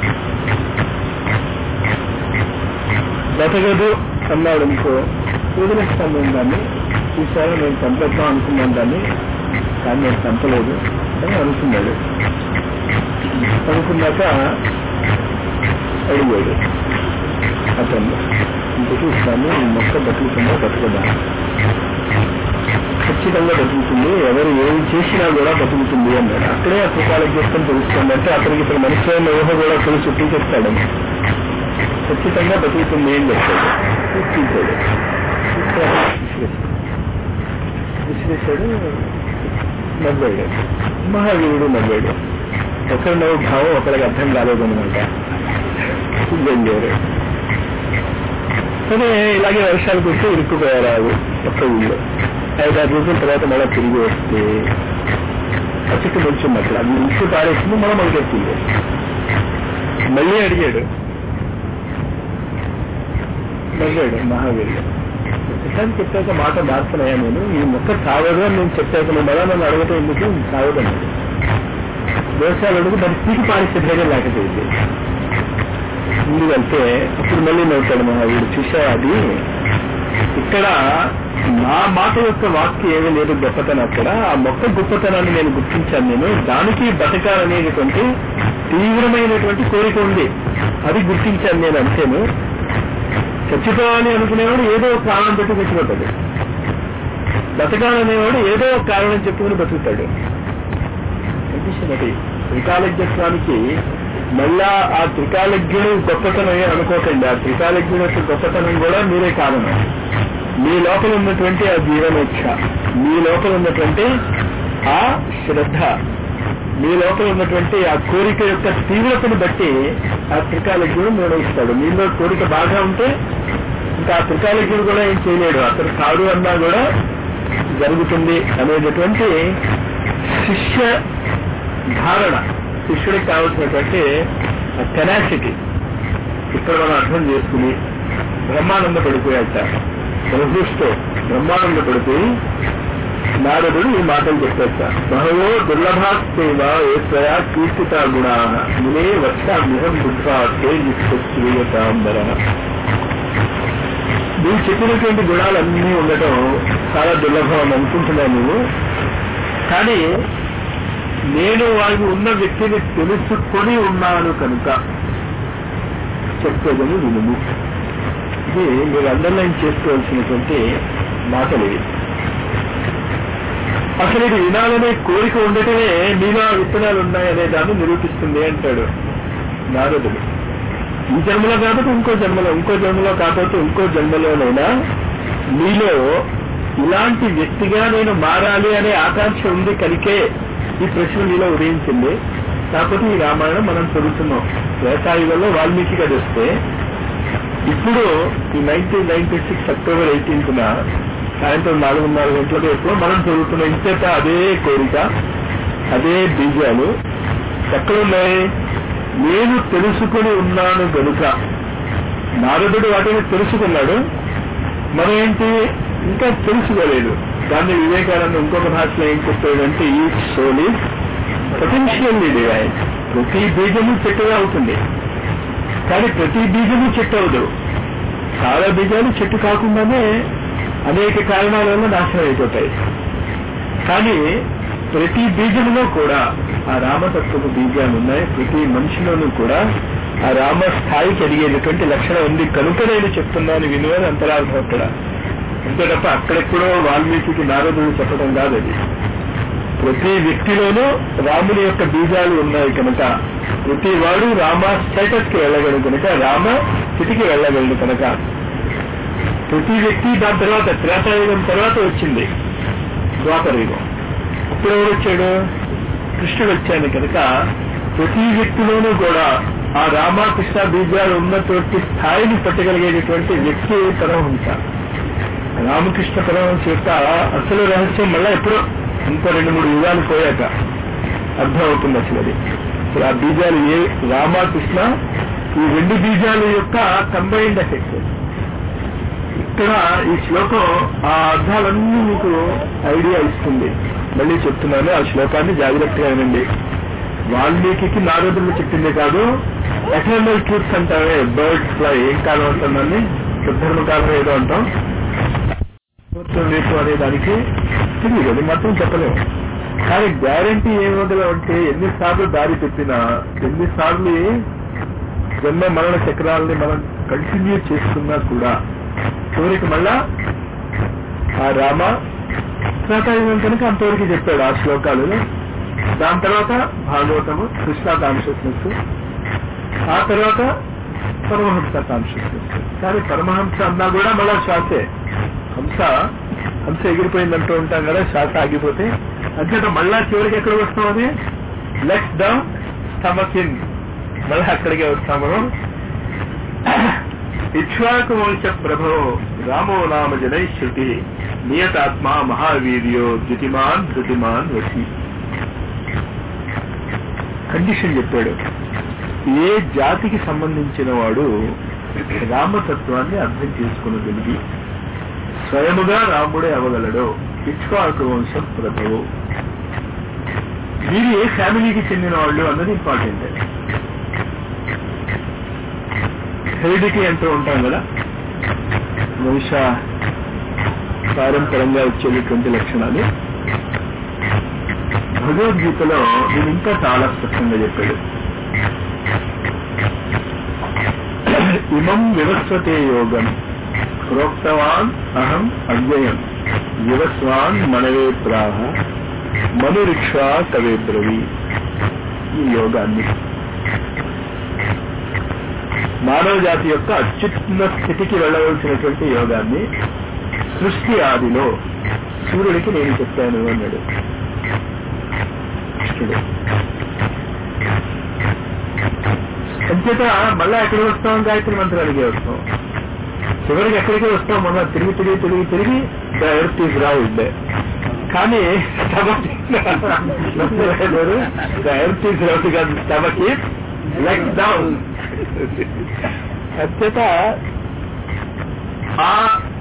బతకదు అన్నాడు అనుకో వదిలేస్తాను నేను దాన్ని చూసారా నేను చంపేద్దాం అనుకున్నాను దాన్ని కానీ నేను చంపలేదు అని అనుకున్నాడు అనుకున్నాక అడిగాడు అతను ఇంటికి ఇస్తాను ఈ మొక్క బతుకుతుందా బతుకదా ఖచ్చితంగా బతుకుతుంది ఎవరు ఏం చేసినా కూడా బతుకుతుంది అన్నాడు అక్కడే ఆ త్రికాల జీవితం తెలుస్తుంది అంటే అతనికి ఇప్పుడు మనుషులైన ఊహ కూడా తెలుసు తీసేస్తాడు ఖచ్చితంగా బతుకుతుంది అని చెప్తాడు తీసాడు విశ్లేషాడు నవ్వాడు మహావీరుడు నవ్వాడు ఒకరి నవ్వు భావం ఒకరికి అర్థం కాలేదనమాట వెళ్ళారు సరే ఇలాగే వర్షాలు కురిస్తే ఇరుక్కుపోయారు ఆవు ఒక్క ఊళ్ళో ఐదారు రోజుల తర్వాత మళ్ళీ తిరిగి వస్తే ఆ చెట్టు మంచి అట్లా అది ఇంటి పారేసింది మళ్ళీ మొదలెత్తింది మళ్ళీ అడిగాడు నవ్వాడు మహావీరుడు చిత్తాన్ని చెప్పాక మాట మార్చున్నాయా నేను ఈ మొక్క చావదు అని నేను చెప్పాక నువ్వు మళ్ళా నన్ను అడగటం ఎందుకు చావదన్నాడు దోషాలు అడుగు దాన్ని పీకి పారేసే ధైర్యం లేకపోయింది ముందు వెళ్తే అప్పుడు మళ్ళీ నవ్వుతాడు మహావీరుడు చూసా అది ఇక్కడ నా మాట యొక్క వాక్యం ఏమీ లేదు గొప్పతనం అక్కడ ఆ మొక్క గొప్పతనాన్ని నేను గుర్తించాను నేను దానికి బతకాలనేటువంటి తీవ్రమైనటువంటి కోరిక ఉంది అది గుర్తించాను నేను అంతేను చచ్చిపోవాలి అనుకునేవాడు ఏదో ఒక కారణం పెట్టి చచ్చిపోతాడు బతకాలనేవాడు ఏదో ఒక కారణం చెప్పుకుని బతుకుతాడు అది త్రికాలజ్ఞత్వానికి మళ్ళా ఆ త్రికాలజ్ఞుడు గొప్పతనం అనుకోకండి ఆ త్రికాలజ్ఞుడు యొక్క గొప్పతనం కూడా మీరే కారణం మీ లోపల ఉన్నటువంటి ఆ జీవనోక్ష మీ లోపల ఉన్నటువంటి ఆ శ్రద్ధ మీ లోపల ఉన్నటువంటి ఆ కోరిక యొక్క తీవ్రతను బట్టి ఆ త్రికాలజ్ఞుడు నిర్ణయిస్తాడు మీలో కోరిక బాగా ఉంటే ఇంకా ఆ త్రికాలజ్ఞుడు కూడా ఏం చేయలేడు అతను కాదు అన్నా కూడా జరుగుతుంది అనేటటువంటి శిష్య ధారణ శిష్యుడికి కావలసినటువంటి కెనాసిటీ ఇక్కడ మనం అర్థం చేసుకుని బ్రహ్మానంద పడిపోయాట ప్రహృష్టో బ్రహ్మానంద పడిపోయి నారదుడు ఈ మాటలు చెప్పేట బహవో దుర్లభాస్తేవ ఏశ్వయా కీర్తిత గుణా మునే వచ్చామ్యహం బుద్ధ్వా తే నిశ్చూయతాంబర నువ్వు చెప్పినటువంటి గుణాలన్నీ ఉండటం చాలా దుర్లభం అని అనుకుంటున్నాను నువ్వు కానీ నేను వారికి ఉన్న వ్యక్తిని తెలుసుకొని ఉన్నాను కనుక చెప్పేదని వినుము ఇది మీరు అండర్లైన్ చేసుకోవాల్సినటువంటి మాటలు ఇవి అసలు ఇది వినాలనే కోరిక ఉండటమే మీలో ఆ విత్తనాలు ఉన్నాయనే దాన్ని నిరూపిస్తుంది అంటాడు నారదుడు ఈ జన్మలో కాకపోతే ఇంకో జన్మలో ఇంకో జన్మలో కాకపోతే ఇంకో జన్మలోనైనా మీలో ఇలాంటి వ్యక్తిగా నేను మారాలి అనే ఆకాంక్ష ఉంది కనుకే ఈ ప్రశ్న మీలో ఉదయించింది కాకపోతే ఈ రామాయణం మనం చదువుతున్నాం త్రేతాయుగంలో వాల్మీకి కథ వస్తే ఇప్పుడు ఈ nineteen ninety six October eighteenth సాయంత్రం నాలుగున్నర గంటలకు ఎప్పుడో మనం చదువుతున్న ఇంతేత అదే కోరిక అదే బీజాలు ఎక్కడున్నాయి నేను తెలుసుకుని ఉన్నాను గనుక నారదుడు వాటిని తెలుసుకున్నాడు మనం ఏంటి ఇంకా తెలుసుకోలేదు దాన్ని వివేకానంద ఇంకొక భాషలో ఏం చెప్పాడంటే ఈ సోల్ పొటెన్షియల్లీ డివైన్ ప్రతి బీజము చెట్టుగా అవుతుంది కానీ ప్రతి బీజము చెట్టు అవదు చాలా బీజాలు చెట్టు కాకుండానే అనేక కారణాల వల్ల నాశనం అయిపోతాయి కానీ ప్రతి బీజంలో కూడా ఆ రామతత్వపు బీజాలు ఉన్నాయి ప్రతి మనిషిలోనూ కూడా ఆ రామ స్థాయికి ఎదిగేటటువంటి లక్షణం ఉంది కనుక నేను చెప్తున్నాను విను అని అంతరార్థం అక్కడ అంతే తప్ప అక్కడెక్కడో వాల్మీకి నారదుడు చెప్పడం కాదు అది ప్రతి వ్యక్తిలోనూ రాముని యొక్క బీజాలు ఉన్నాయి కనుక ప్రతి వాడు రామ స్టేటస్ కి వెళ్ళగలడు కనుక రామ స్థితికి వెళ్ళగలడు కనుక ప్రతి వ్యక్తి దాని తర్వాత త్రేతాయుగం తర్వాత వచ్చింది ద్వాపరయుగం ఇప్పుడు ఎవరు వచ్చాడు కృష్ణుడు వచ్చాను కనుక ప్రతి వ్యక్తిలోనూ కూడా ఆ రామకృష్ణ బీజాలు ఉన్నటువంటి స్థాయిని పట్టగలిగేటటువంటి వ్యక్తి పరమహంస రామకృష్ణ పరమహంస యొక్క అసలు రహస్యం మళ్ళా ఎప్పుడో ఇంకో రెండు మూడు యుగాలు పోయాక అర్థం అవుతుంది అసలు అది ఇప్పుడు ఆ బీజాలు ఏ రామకృష్ణ ఈ రెండు బీజాల యొక్క కంబైన్డ్ ఎఫెక్ట్ ఇక్కడ ఈ శ్లోకం ఆ అర్థాలన్నీ మీకు ఐడియా ఇస్తుంది మళ్ళీ చెప్తున్నాను ఆ శ్లోకాన్ని జాగ్రత్తగా వినండి వాల్మీకి నారదులు చెప్పింది కాదు ఎటర్నల్ ట్రూత్స్ అంటారే బర్డ్ ఫ్లై ఏం కాలం అంటుందని శుద్ధర్మ కాలం ఏదో అంటాం సూత్రం రేపు అనే దానికి తెలియదు అది మాత్రం చెప్పలేము కానీ గ్యారంటీ ఏమివ్వగలం అంటే ఎన్నిసార్లు దారి చెప్పినా ఎన్నిసార్లు జన్మ మరణ చక్రాలని మనం కంటిన్యూ చేస్తున్నా కూడా చివరికి మళ్ళా ఆ రామ త్రేతాయుగం కనుక అంతవరకు చెప్పాడు ఆ శ్లోకాలు దాని తర్వాత భాగవతము కృష్ణ కాన్షియస్నెస్ ఆ తర్వాత పరమహంస కాన్షియస్నెస్ కానీ పరమహంస అన్నా కూడా మళ్ళా శ్వాసే హంస హంస ఎగిరిపోయిందంటూ ఉంటాం కదా శ్వాస ఆగిపోతే అంతేత మళ్ళా చివరికి ఎక్కడ వస్తాం అది లెట్స్ ద స్టమక్ ఇన్ మళ్ళా అక్కడికే వస్తాం మనం ఇక్ష్వాకు వంశ ప్రభో రామో నామ జనైశ్రుతి నియతాత్మ మహావీర్యో ధృతిమాన్ ధృతిమాన్ వసి కండిషన్ చెప్పాడు ఏ జాతికి సంబంధించిన వాడు రామతత్వాన్ని అర్థం చేసుకునగలిగి స్వయముగా రాముడే అవగలడో ఇక్ష్వాకు వంశం ప్రభు వీరు ఏ ఫ్యామిలీకి చెందిన వాళ్ళు అన్నది ఇంపార్టెంట్ హెరిడిటీ అంటూ ఉంటాం కదా వంశ పారంపరంగా వచ్చేటటువంటి లక్షణాలు భగవద్గీతలో నేను ఇంకా చాలా స్పష్టంగా చెప్పాడు ఇమం వివస్వతే యోగం ప్రోక్తవాన్ అహం అవ్యయం వివస్వాన్ మనవే ప్రాహ మనురిక్షా కవే బ్రవి ఈ యోగాన్ని మానవ జాతి యొక్క అత్యుత్తమ స్థితికి వెళ్ళవలసినటువంటి యోగాన్ని సృష్టి ఆదిలో సూర్యుడికి నేను చెప్పాను అన్నాడు కృష్ణుడు అంచేత మళ్ళా ఎక్కడికి వస్తాం గాయత్రి మంత్రానికి వస్తాం చివరికి ఎక్కడికి వస్తాం మళ్ళా తిరిగి తిరిగి తిరిగి తిరిగి ద ఎర్త్ ఈజ్ రౌండ్ కానీ stomach the earth is round కాదు స్టమక్ ఈజ్ లెగ్ డౌన్ అంచేత ఆ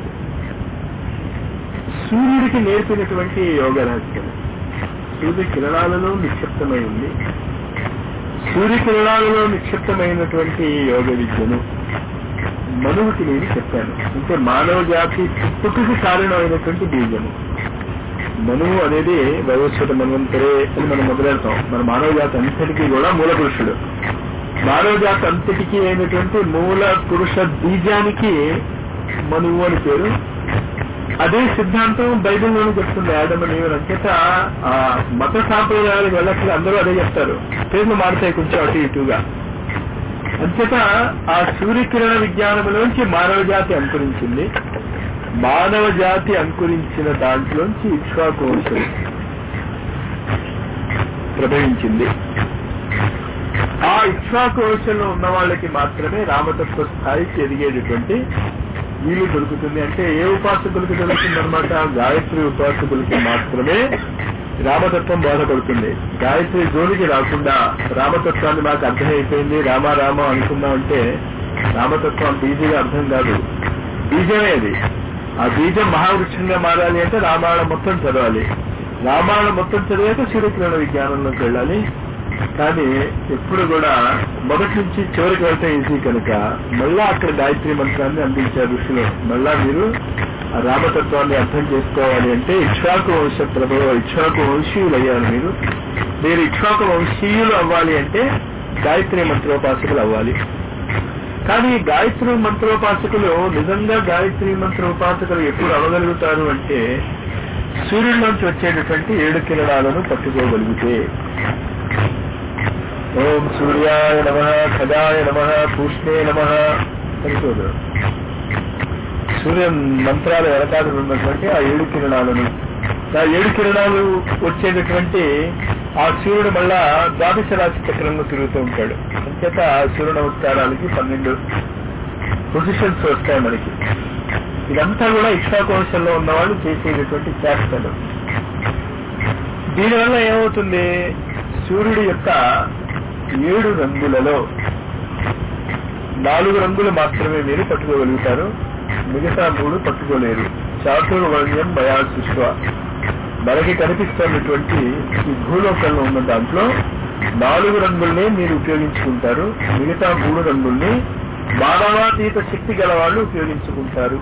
సూర్యుడికి నేర్పినటువంటి యోగ రహస్యం సూర్య కిరణాలలో నిక్షిప్తమై ఉంది సూర్య కిరణాలలో నిక్షిప్తమైనటువంటి యోగ విద్యను మనువుకి నేను చెప్పాను అంటే మానవ జాతి పుట్టుకు కారణమైనటువంటి బీజము మనువు అనేది వైవస్వత మన్వంతరే అని మనం మొదలెడతాం మన మానవ జాతి అంతటికీ కూడా మూల పురుషుడు మానవ జాతి అంతటికీ అయినటువంటి మూల పురుష బీజానికి మనువు అని పేరు అదే సిద్ధాంతం బైబిల్లోనూ చెప్తుంది ఆడమ నీవు అంచేత ఆ మత సాంప్రదాయాలు వెళ్ళట్లు అందరూ అదే చెప్తారు పేర్లు మారుతాయి కొంచెం అటు ఇటుగా అంచేత ఆ సూర్యకిరణ విజ్ఞానంలోంచి మానవ జాతి అంకురించింది మానవ జాతి అంకురించిన దాంట్లోంచి ఇక్ష్వాకు వంశం ప్రభవించింది ఆ ఇక్ష్వాకు వంశంలో ఉన్న వాళ్ళకి మాత్రమే రామతత్వ స్థాయికి ఎదిగేటటువంటి వీలు దొరుకుతుంది అంటే ఏ ఉపాసకులకి దొరుకుతుంది అనమాట గాయత్రి ఉపాసకులకి మాత్రమే రామతత్వం బోధపడుతుంది గాయత్రి జోలికి రాకుండా రామతత్వాన్ని మాకు అర్థమైపోయింది రామ రామ అనుకున్నాం అంటే రామతత్వం అంత ఈజీగా అర్థం కాదు బీజమే అది ఆ బీజం మహావృక్షంగా మారాలి అంటే రామాయణం మొత్తం చదవాలి రామాయణం మొత్తం చదివాక సూర్యకిరణ విజ్ఞానంలోకి వెళ్ళాలి కానీ ఎప్పుడు కూడా మొదటి నుంచి చివరికి వెళ్తే ఈజీ కనుక మళ్ళా అక్కడ గాయత్రి మంత్రాన్ని అందించారు ఋషులు మళ్ళా మీరు ఆ రామతత్వాన్ని అర్థం చేసుకోవాలి అంటే ఇక్ష్వాకు వంశ ప్రభావ ఇక్ష్వాకు వంశీయులు అయ్యారు మీరు మీరు ఇక్ష్వాకు వంశీయులు అవ్వాలి అంటే గాయత్రి మంత్రోపాసకులు అవ్వాలి కానీ గాయత్రి మంత్రోపాసకులు నిజంగా గాయత్రి మంత్రోపాసకులు ఎప్పుడు అవ్వగలుగుతారు అంటే సూర్యుడిలోంచి వచ్చేటటువంటి ఏడు కిరణాలను పట్టుకోగలిగితే ఓం సూర్యాయ నమ ఖగాయ నమ పూష్ణే నమ సరిపోదు సూర్య మంత్రాల వెనకాల ఉన్నటువంటి ఆ ఏడు కిరణాలను ఆ ఏడు కిరణాలు వచ్చేటటువంటి ఆ సూర్యుడు మళ్ళా ద్వాదశ రాశి చక్రంలో తిరుగుతూ ఉంటాడు అంచేత ఆ సూర్య నమస్కారాలకి పన్నెండు పొజిషన్స్ వస్తాయి మనకి ఇదంతా కూడా ఇష్టాకోశంలో ఉన్న వాళ్ళు చేసేటటువంటి చేష్టలు దీనివల్ల ఏమవుతుంది సూర్యుడి యొక్క ఏడు రంగులలో నాలుగు రంగులు మాత్రమే మీరు పట్టుకోగలుగుతారు మిగతా మూడు పట్టుకోలేరు చాతుర్వర్ణ్యం భయా సృష్వ మనకి కనిపిస్తున్నటువంటి ఈ భూలోకంలో ఉన్న దాంట్లో నాలుగు రంగుల్నే మీరు ఉపయోగించుకుంటారు మిగతా మూడు రంగుల్ని మానవాతీత శక్తి గల వాళ్ళు ఉపయోగించుకుంటారు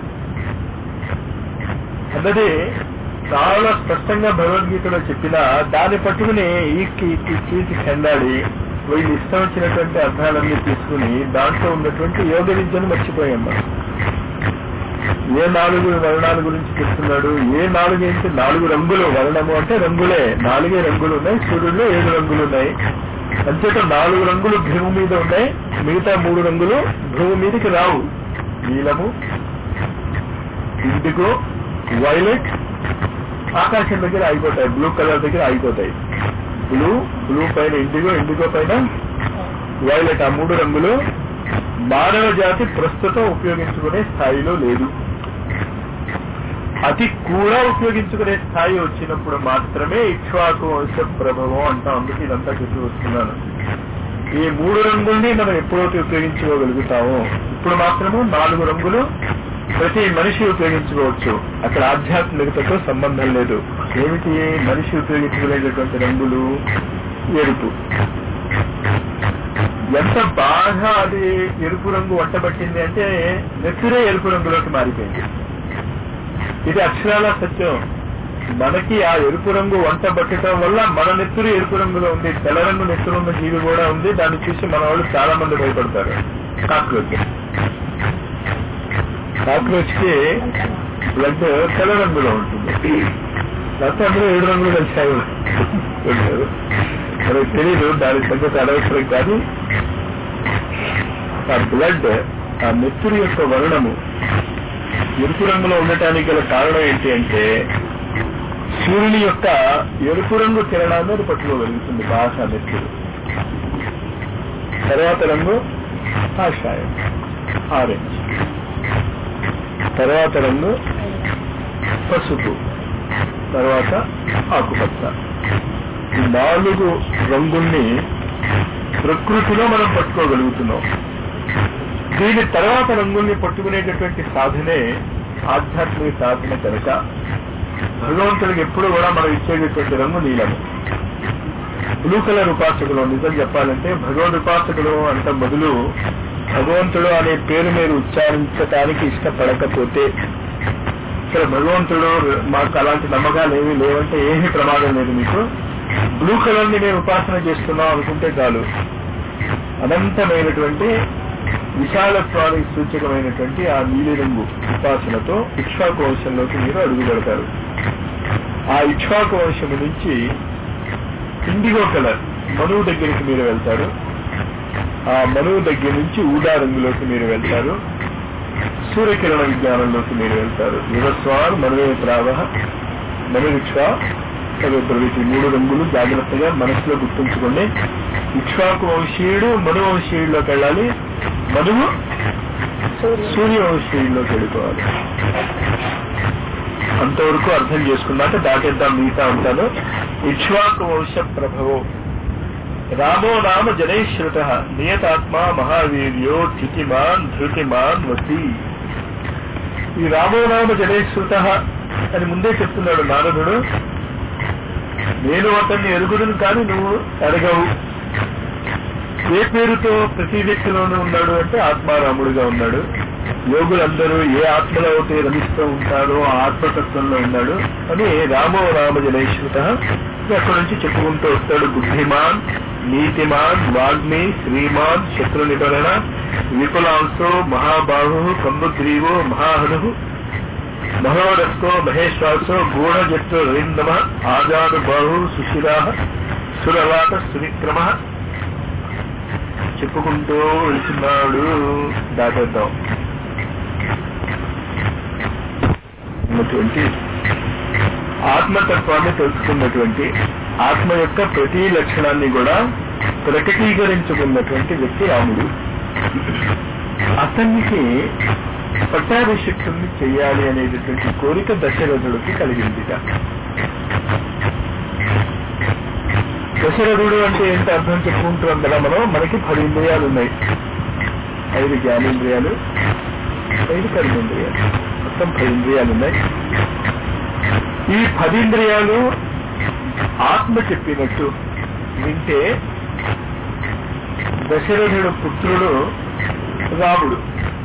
అన్నది చాలా స్పష్టంగా భగవద్గీతలో చెప్పిన దాన్ని పట్టుకుని ఈకి ఈకి చీకి చెందాడి వీళ్ళు ఇష్టం వచ్చినటువంటి అర్థాలన్నీ తీసుకుని దాంట్లో ఉన్నటువంటి యోగ విద్యను మర్చిపోయాం మనం ఏ నాలుగు వర్ణాల గురించి చెప్తున్నాడు ఏ నాలుగు ఏంటి నాలుగు రంగులు వర్ణము అంటే రంగులే నాలుగే రంగులు ఉన్నాయి సూర్యుల్లో ఏడు రంగులు ఉన్నాయి అంచేత నాలుగు రంగులు భూమి మీద ఉన్నాయి మిగతా మూడు రంగులు భూమి మీదకి రావు నీలము ఇండిగో వైలెట్ ఆకాశం దగ్గర ఆగిపోతాయి బ్లూ కలర్ దగ్గర ఆగిపోతాయి బ్లూ బ్లూ పైన ఇండిగో ఇండిగో పైన వైలెట్ ఆ మూడు రంగులు మానవ జాతి ప్రస్తుతం ఉపయోగించుకునే స్థాయిలో లేదు అతి కూడా ఉపయోగించుకునే స్థాయి వచ్చినప్పుడు మాత్రమే ఇక్ష్వాకు వంశ ప్రభావం అంటాం అందుకు ఇదంతా చెప్పి వస్తున్నాను ఈ మూడు రంగుల్ని మనం ఎప్పుడైతే ఉపయోగించుకోగలుగుతామో ఇప్పుడు మాత్రము నాలుగు రంగులు ప్రతి మనిషి ఉపయోగించుకోవచ్చు అక్కడ ఆధ్యాత్మికతతో సంబంధం లేదు ఏమిటి మనిషి ఉపయోగించుకునేటటువంటి రంగులు ఎరుపు ఎంత బాగా అది ఎరుపు రంగు వంటబట్టింది అంటే నెత్తురే ఎరుపు రంగులోకి మారిపోయింది ఇది అక్షరాల సత్యం మనకి ఆ ఎరుపు రంగు వంట పట్టడం వల్ల మన నెత్తురు ఎరుపు రంగులో ఉంది తెల్ల రంగు నెత్తురు ఉన్న జీవి కూడా ఉంది దాన్ని చూసి మన వాళ్ళు చాలా మంది భయపడతారు కాక్రోచ్ కాక్రోచ్ కి బ్లడ్ తెల్ల రంగులో ఉంటుంది లేకపోతే అందులో ఏడు రంగులు కలిసాయి ఉంటారు మనకు తెలీదు దాని సంగతి అనవసరం కాదు ఆ బ్లడ్ ఆ నెత్తురు యొక్క వర్ణము ఎరుపు రంగులో ఉండటానికి గల కారణం ఏంటి అంటే సూర్యుని యొక్క ఎరుపు రంగు కిరణాన్ని అది పట్టుకోగలుగుతుంది బాగా నెత్తురు తర్వాత రంగు కాషాయం ఆరెంజ్ తర్వాత రంగు పసుపు తర్వాత ఆకుపచ్చ ఈ నాలుగు రంగుల్ని ప్రకృతిలో మనం పట్టుకోగలుగుతున్నాం దీని తర్వాత రంగుల్ని పట్టుకునేటటువంటి సాధనే ఆధ్యాత్మిక సాధన కనుక భగవంతుడికి ఎప్పుడు కూడా మనం ఇచ్చేటటువంటి రంగు నీలము బ్లూ కలర్ ఉపాసకులు నిజం చెప్పాలంటే భగవద్ ఉపాసకులు అంత బదులు భగవంతుడు అనే పేరు మీరు ఉచ్చారించటానికి ఇష్టపడకపోతే ఇక్కడ భగవంతుడు మాకు అలాంటి నమ్మకాలు ఏమీ లేవంటే ఏమీ ప్రమాదం లేదు మీకు బ్లూ కలర్ ని మేము ఉపాసన చేస్తున్నాం అనుకుంటే చాలు అనంతమైనటువంటి విశాలత్వానికి సూచకమైనటువంటి ఆ నీలిరంగు ఉపాసనతో ఇక్ష్వాకు వంశంలోకి మీరు అడుగు పెడతారు ఆ ఇక్ష్వాకు వంశము నుంచి ఇండిగో కలర్ మనువు దగ్గరికి మీరు వెళ్తారు ఆ మనువు దగ్గర నుంచి ఊదా రంగులోకి మీరు వెళ్తారు సూర్యకిరణ విజ్ఞానంలోకి మీరు వెళ్తారు యువస్వార్ మనవే ప్రావ మనురిక్ష ప్రవృత్తి మూడు రంగులు జాగ్రత్తగా మనసులో గుర్తుంచుకోండి ఇక్ష్వాకు వంశీయుడు మను వంశీయుడిలోకి వెళ్ళాలి మనువు సూర్య వంశీయుడిలోకి వెళ్ళిపోవాలి అంతవరకు అర్థం చేసుకున్నాక దాటేద్దాం మిగతా ఉంటాను ఇక్ష్వాకు వంశ ప్రభవో రామో నామ జనైశ్రుత నియతాత్మ మహావీర్యో స్థితిమాన్ ధృతిమాన్ వసి ఈ రామో నామ జనైశ్రుత అని ముందే చెప్తున్నాడు నారదుడు నేను అతన్ని ఎరుగుదును కానీ నువ్వు ఎరగవు ఏ పేరుతో ప్రతి వ్యక్తిలోనూ ఉన్నాడు అంటే ఆత్మారాముడుగా ఉన్నాడు యోగులందరూ ఏ ఆత్మలో అయితే రమిస్తూ ఉంటారో ఆ ఆత్మతత్వంలో ఉన్నాడు అని రామో రామ జనైశ్రుత అక్కడి నుంచి చెప్పుకుంటూ వస్తాడు బుద్ధిమాన్ నీతిమాన్ వాగ్మి శ్రీమాన్ శత్రు నిబరణ విపులాంశో మహాబాహు కంబుగ్రీవో మహాహను మహోరస్కో మహేశ్వాసో గూఢజట్టు రిందమ ఆజాను బాహు సుశిరా సురవాత సువిక్రమ చెప్పుకుంటూ వెళ్తున్నాడు దాటేద్దాం ఉన్నటువంటి ఆత్మతత్వాన్ని తెలుసుకున్నటువంటి ఆత్మ యొక్క ప్రతి లక్షణాన్ని కూడా ప్రకటీకరించుకున్నటువంటి వ్యక్తి రాముడు అతనికి పట్టాభిషిక్తుల్ని చెయ్యాలి అనేటటువంటి కోరిక దశరథుడికి కలిగిందిట దశరథుడు అంటే ఏంటి అర్థం చెప్పుకుంటున్నాం కదా మనం మనకి పది ఇంద్రియాలు ఉన్నాయి ఐదు జ్ఞానేంద్రియాలు ఐదు కర్మేంద్రియాలు మొత్తం పది ఇంద్రియాలు ఉన్నాయి ఈ పది ఇంద్రియాలు ఆత్మ చెప్పినట్టు వింటే దశరథుడు పుత్రుడు రాముడు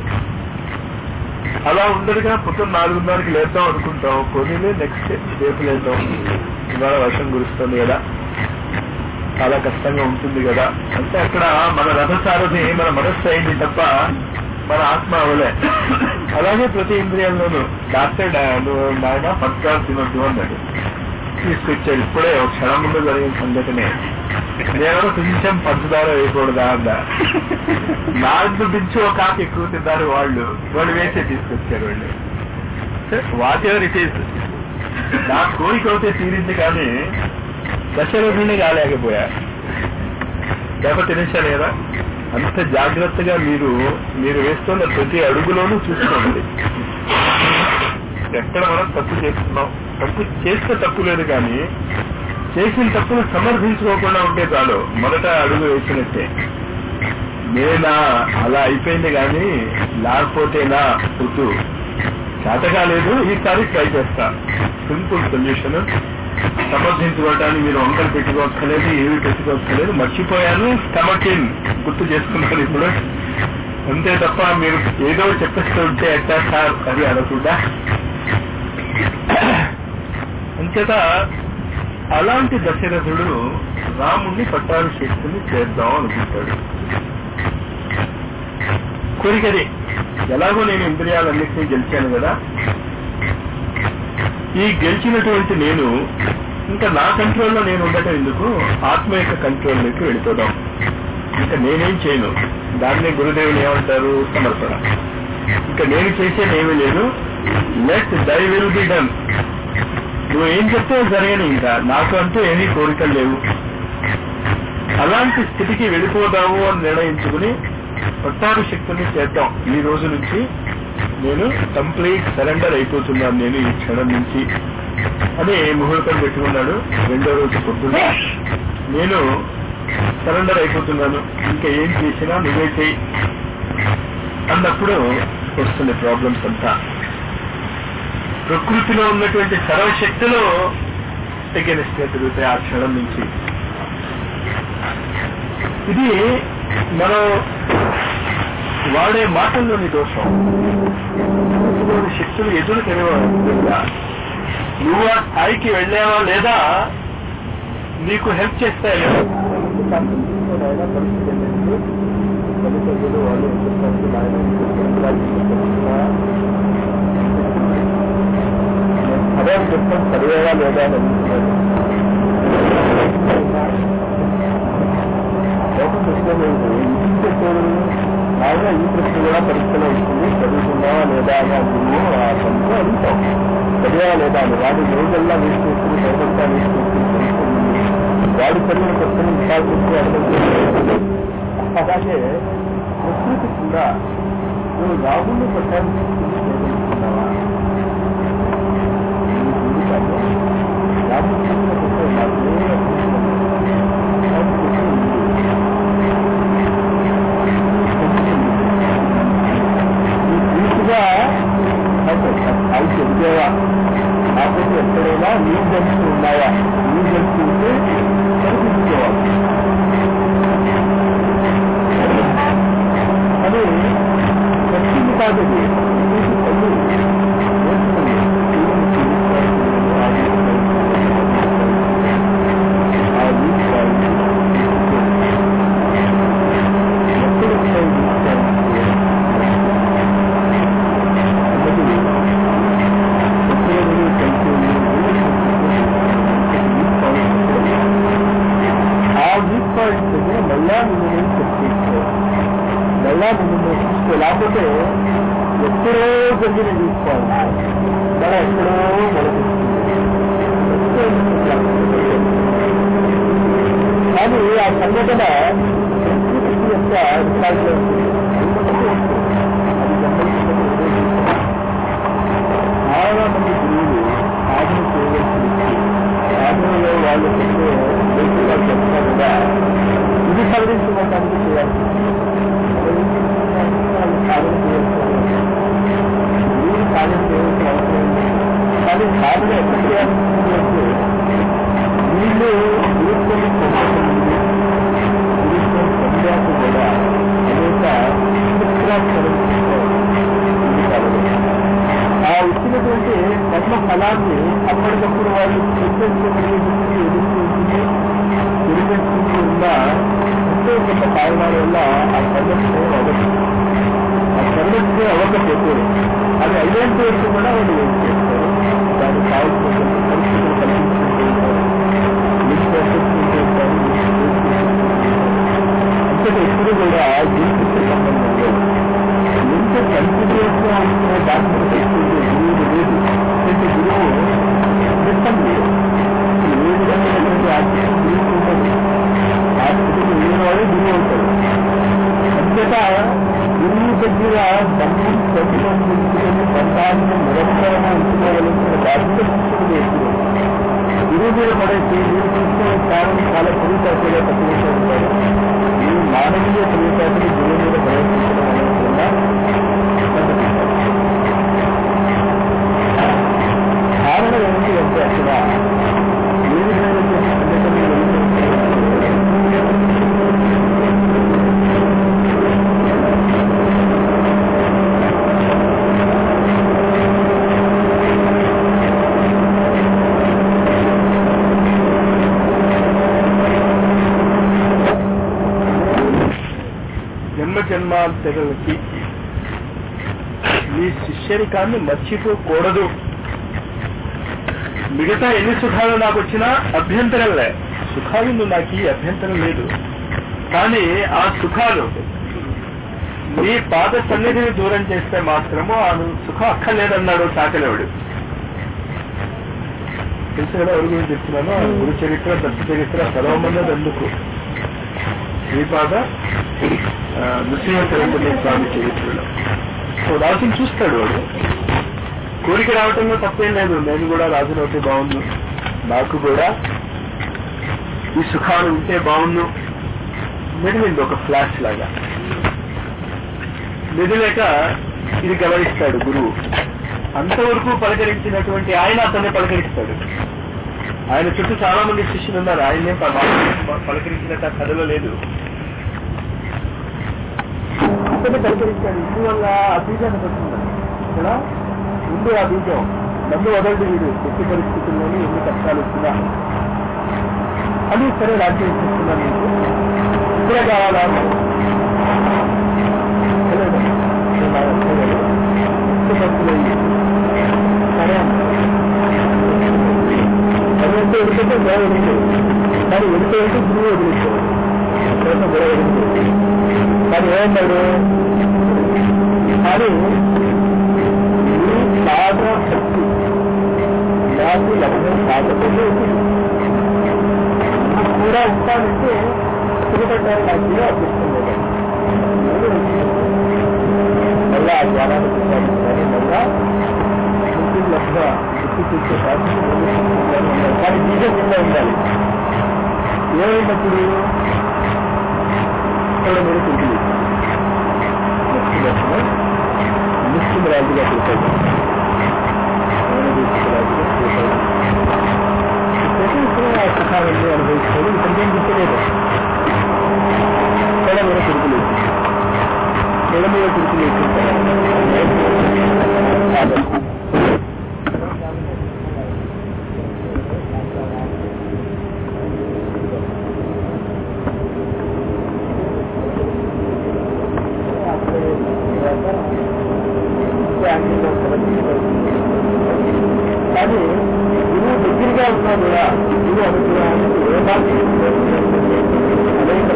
అలా ఉండదుగా పుత్రుడు నాలుగున్నరకి లేద్దాం అనుకుంటాం కొన్ని నెక్స్ట్ రేపు లేద్దాం ఇవాళ వర్షం కురుస్తుంది కదా చాలా కష్టంగా ఉంటుంది కదా అంటే అక్కడ మన రథసారథి మన మనస్సు అయింది తప్ప మన ఆత్మ అవలే అలాగే ప్రతి ఇంద్రియంలోనూ డాక్టర్ నువ్వు నాయన ఫస్ట్ క్లాస్ తినొద్దు అన్నాడు తీసుకొచ్చాడు ఇప్పుడే ఒక క్షణం ముందు జరిగిన సంఘటనే నేను కొంచెం పంచదార వేయకూడదా అన్న నాలుగు నుంచి ఒక ఆకు ఎక్కువ తిన్నారు వాళ్ళు వాళ్ళు వేసే తీసుకొచ్చారు వాళ్ళు వాట్ ఎవర్ ఇట్ ఈస్ నా కోరిక అయితే తీరింది కానీ దశరథుడిని కాలేకపోయా దెబ్బ తినేశారు కదా అంత జాగ్రత్తగా మీరు మీరు వేస్తున్న ప్రతి అడుగులోనూ చూసుకోండి ఎక్కడ మనం తప్పు చేస్తున్నాం తప్పు చేస్తే తప్పు లేదు కానీ చేసిన తప్పును సమర్థించుకోకుండా ఉంటే చాలు మొదట అడుగు వేసినట్టే నేనా అలా అయిపోయింది కానీ లేకపోతేనా వద్దు చేత కాలేదు ఈసారి ట్రై చేస్తా సింపుల్ సొల్యూషన్ సమర్థించుకోవడానికి మీరు వంకలు పెట్టుకోవచ్చలేదు ఏవి పెట్టుకోవచ్చలేదు మర్చిపోయాను స్టమక్ ఇన్ గుర్తు చేసుకున్నాను ఇప్పుడు అంతే తప్ప మీరు ఏదో చెప్పేస్తూ ఉంటే ఎట్టా సార్ అది అనకుండా అంచేత అలాంటి దశరథుడు రాముణ్ణి పట్టాలు చేసుకుని చేద్దాం అనుకుంటాడు కోరికది ఎలాగో నేను ఇంద్రియాలన్నింటినీ గెలిచాను కదా ఈ గెలిచినటువంటి నేను ఇంకా నా కంట్రోల్లో నేను ఉండటం ఎందుకు ఆత్మ యొక్క కంట్రోల్లోకి వెళ్ళిపోదాం ఇంకా నేనేం చేయను దాన్ని గురుదేవులు ఏమంటారు సమర్పణ ఇంకా నేను చేసేది ఏమీ లేదు let thy will be done నువ్వు ఏం చెప్తే జరగని ఇంకా నాకు అంటూ ఏమీ కోరికలు లేవు అలాంటి స్థితికి వెళ్ళిపోదాము అని నిర్ణయించుకుని పట్టాభి శక్తుల్ని చేద్దాం ఈ రోజు నుంచి నేను కంప్లీట్ సరెండర్ అయిపోతున్నాను నేను ఈ క్షణం నుంచి అని ముహూర్తం పెట్టుకున్నాడు రెండో రోజు పొద్దున్న నేను సరెండర్ అయిపోతున్నాను ఇంకా ఏం చేసినా నువ్వే చేయి అన్నప్పుడు వస్తుంది ప్రాబ్లమ్స్ అంతా ప్రకృతిలో ఉన్నటువంటి సర్వశక్తులు ఎగెనిస్ట్ తిరుగుతాయి ఆ క్షణం నుంచి ఇది మనం వాడే మాటల్లోని దోషం రాములోని శక్తులు ఎదురు తెలియవు నువ్వు ఆ స్థాయికి వెళ్ళావా లేదా నీకు హెల్ప్ చేస్తాయి లేదా అదే చెప్తాం చదివేవా లేదా అని అడుగుతున్నాడు లోకం ప్రశ్న లేదు ఇంటికి చెప్పాడు బాగా ఈ ప్రశ్న కూడా పరీక్షలో వస్తుంది చదువుకున్నావా లేదా అని ఆ గురువు ఆ సంస్థ అడుగుతాం చదివా లేదా అని వాడు రోజల్లా వేసి చేసుకుని చదవంతా వేసి చేసుకుని తెలుసుకుంది వాడు చదివిన ప్రశ్నలు ఇంకా చెప్పి అర్థం చేసుకోలేదు అలాగే ప్రకృతి కూడా నువ్వు రాహుల్ని పట్టాన్ని చేయగలుగుతున్నావా నీ జీవితాల్లో రాహుల్ చేసిన ప్రశ్న నాకు ఏ పూర్తిగా అది ఎదిగేవా కాకపోతే ఎక్కడైనా నీ జంతు ఉన్నాయా నీ జంతు ఉంటే సరిపించుకోవాలి అది వచ్చింది కాదు అది. ఇది కళ్ళు నేర్చుకుంది. ఆ వీక్ పాయింట్ ఎక్కడ ఉంటాయి వీక్ పాయింట్స్? ఒకటి ఎక్కడ మీరు కలిసి ఆ వీక్ పాయింట్స్ దగ్గర మళ్ళా మీరు చెక్ చేసుకోవాలి మళ్ళా ముందు చూస్తే లేకపోతే ఎక్కడో జరిగిన తీసుకోవాలి మళ్ళా ఎక్కడో మొదలుస్తుంది కానీ ఆ సంఘటన సంస్కృతి యొక్క రికార్డులో ఉంది. అది గమనించడం చాలా మంది గురువులు సాధన చేయవలసి సాధనలో వాళ్ళు చెప్పే బేసిక్గా చెప్తా కూడా ఇది సవరించుకోవడానికి చేయాలి వాళ్ళు సాధన చేయాల్సి గురువులు సాధన చేయవలసిన అవసరం ఉంది కానీ సాధన ఎక్కడ చేయాల్సి అంటే వీళ్ళు గురుత్వం పొందకముందు గురుత్వం పొందాక కూడా అనేక చిత్రాక్షరం ఆ ఇచ్చినటువంటి కర్మ ఫలాన్ని అప్పటికప్పుడు వాళ్ళు నిర్ణయించగలిగే దృష్టి ఎదుర్కొంటుంది నిర్ణయించుకుంటూ ఉన్న ఎంతో కొంత కారణాల వల్ల ఆ సంరక్షణ అవ్వదు ఆ సంరక్షణ అవ్వకపోతే అది అయ్యేంత వరకు కూడా వాళ్ళు ఏం చేస్తారు దానికి కావాల్సినటువంటి పరిస్థితులు కల్పించుకుంటూ ఉంటారు లింక్ పంపిస్తుంటూ ఉంటారు అంతటి ఎప్పుడు కూడా జీవితతో సంబంధం లేదు ఎంత కంటిన్యూస్ గా ఉంటున్న డాక్టర్ తీసుకుంటే గురువులు లేదు అంటే గురువు సిస్టమ్ లేదు అసలు ఏ విధమైనటువంటి ఆర్థిక గురువు ఉంటుంది ఆ స్థితికి లేని వాడే గురువు అవుతాడు అంతటా గురువు దగ్గర బంధం సంబంధం ఉంచుకొని బంధాన్ని నిరంతరంగా ఉంచుకోగలిగిన బాధ్యత శిష్యుడు ఎప్పుడు గురువు మీద పడేసి మీరు చూస్తే కారణం చాలా తెలివితేటగా తక్కువ ఉంటారు ఈ మానవీయ తెలివితేటలు గురువు మీద ప్రయత్నించడం అనేకుండా కారణం ఏంటి అంటే అక్కడ ఏ విధమైనటువంటి సంఘటనలు జన్మ జన్మాంతరులకి మీ శిష్యరికాన్ని మర్చిపోకూడదు మిగతా ఎన్ని సుఖాలు నాకు వచ్చినా అభ్యంతరం లే సుఖాలు నువ్వు నాకు ఈ అభ్యంతరం లేదు కానీ ఆ సుఖాలు నీ పాద సన్నిధిని దూరం చేస్తే మాత్రము ఆ సుఖం అక్కర్లేదన్నాడు చాకలేవుడు తెలుసు కదా ఎవరి గురించి చెప్తున్నాను ఆ గురు చరిత్ర దత్త చరిత్ర చదవమన్నది ఎందుకు శ్రీపాద ఆ, నృసింహ చరిత్ర స్వామి చరిత్రలో సో రాజుని చూస్తాడు వాడు కోరిక రావటంలో తప్పేం లేదు నేను కూడా రాజుని అవుతే బాగుండు నాకు కూడా ఈ సుఖాలు ఉంటే బాగుండు మెదిలింది ఒక ఫ్లాష్ లాగా మెదిలేక ఇది గమనిస్తాడు గురువు అంతవరకు పలకరించినటువంటి ఆయన అతన్ని పలకరిస్తాడు ఆయన చుట్టూ చాలా మంది శిష్యులు ఉన్నారు ఆయనే ప- పలకరించినట్టు ఆ కథలో లేదు అతన్ని పరికరించాడు ఇందువల్ల అభిజాన్ని పడుతున్నాడు ఇక్కడ ముందు ఆ బీజం నన్ను వదలడు వీడు ఎట్టి పరిస్థితుల్లోని ఎన్ని కష్టాలు వచ్చినా అది సరే రాజ్యం ఇస్తున్నాను నీకు ఇప్పుడే కావాలా అన్నాడు. తెలియదు. నేను బాగా తెలియదు. ఎట్టి పరిస్థితులు సరే అన్నాడు. అది అంటే ఎందుకంటే గొడవ వదిలేదు కానీ వెళ్తే వెళ్తే గురువు వదిలేసేవాడు తర్వాత గొడవ వదిలేదు కానీ ఏమన్నాడు కానీ గురువు బాగా శక్తి నాకు లగ్నం కాకపోతే నువ్వు కూడా ఉంటానంటే తిరుగుతాడు నాకు కూడా అదృష్టం లేదు మళ్ళా ఆ జ్ఞానాన్ని సంపాదించాలి మళ్ళా ముందు లగ్న గుర్తు చూసే బాధ్యత ఉండాలి కానీ బీజం కింద ఉండాలి ఏమైనప్పుడు ఇక్కడ మీరు తిరిగి నెక్స్ట్ లక్షణం ముస్లిం రాజుగా చూశాడు రాజుగా చూశాడు ఇప్పుడు ఆ సుఖాన్ని అనుభవిస్తాడు ఇతనికేం గుర్తులేదు ఇక్కడ మీరు తిరుగులేదు ఇక్కడ మీరు తిరుగులేదు కానీ గురువు దగ్గరగా ఉన్నా కూడా గురువు అనుగ్రహానికి ఏ బాధ్యత అనేక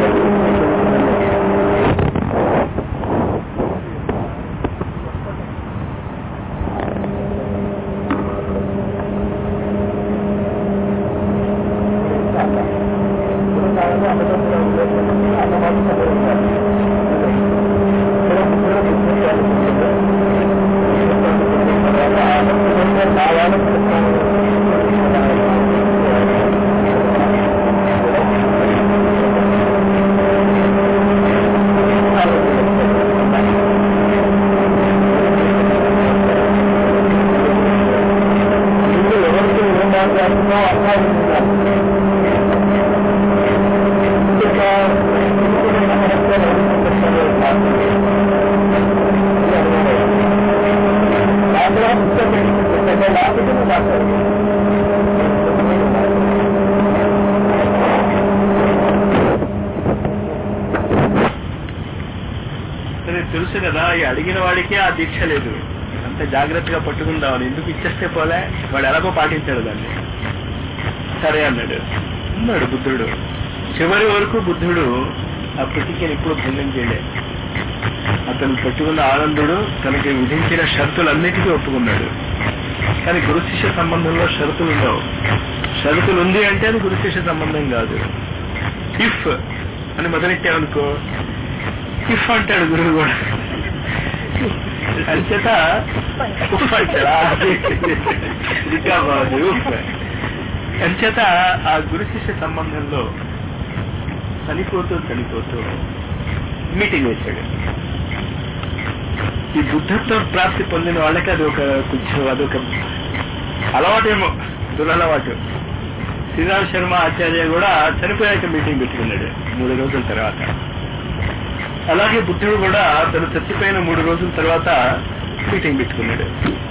ఎవరికి ఏం మాట్లాడుతున్నావు అర్థం సరే తెలుసు కదా ఈ అడిగిన వాడికి ఆ దీక్ష లేదు అంత జాగ్రత్తగా పట్టుకుందామని ఎందుకు ఇచ్చేస్తే పోలే వాడు ఎలాగో పాటించాడు దాన్ని సరే అన్నాడు అన్నాడు బుద్ధుడు చివరి వరకు బుద్ధుడు ఆ ప్రతిజ్ఞను ఇప్పుడు భంగం చేయలే అతను పెట్టుకున్న ఆనందుడు తనకి విధించిన షరతులన్నిటికీ ఒప్పుకున్నాడు కానీ గురు శిష్య సంబంధంలో షరతులు ఉండవు షరతులు ఉంది అంటే అది గురు శిష్య సంబంధం కాదు ఇఫ్ అని మొదలెట్టామనుకో ఇఫ్ అంటాడు గురువు కూడా అంచేత ఉఫ్ అంటాడా ఇంకా బాగుంది ఉఫ్ అంచేత ఆ గురు శిష్య సంబంధంలో చనిపోతూ చనిపోతూ మీటింగ్ వేశాడు ఈ బుద్ధత్వ ప్రాప్తి పొందిన వాళ్ళకి అది ఒక కొంచెం అదొక అలవాటేమో దురలవాటు శ్రీరామ్ శర్మ ఆచార్య కూడా చనిపోయాక మీటింగ్ పెట్టుకున్నాడు మూడు రోజుల తర్వాత అలాగే బుద్ధుడు కూడా తను చచ్చిపోయిన మూడు రోజుల తర్వాత మీటింగ్ పెట్టుకున్నాడు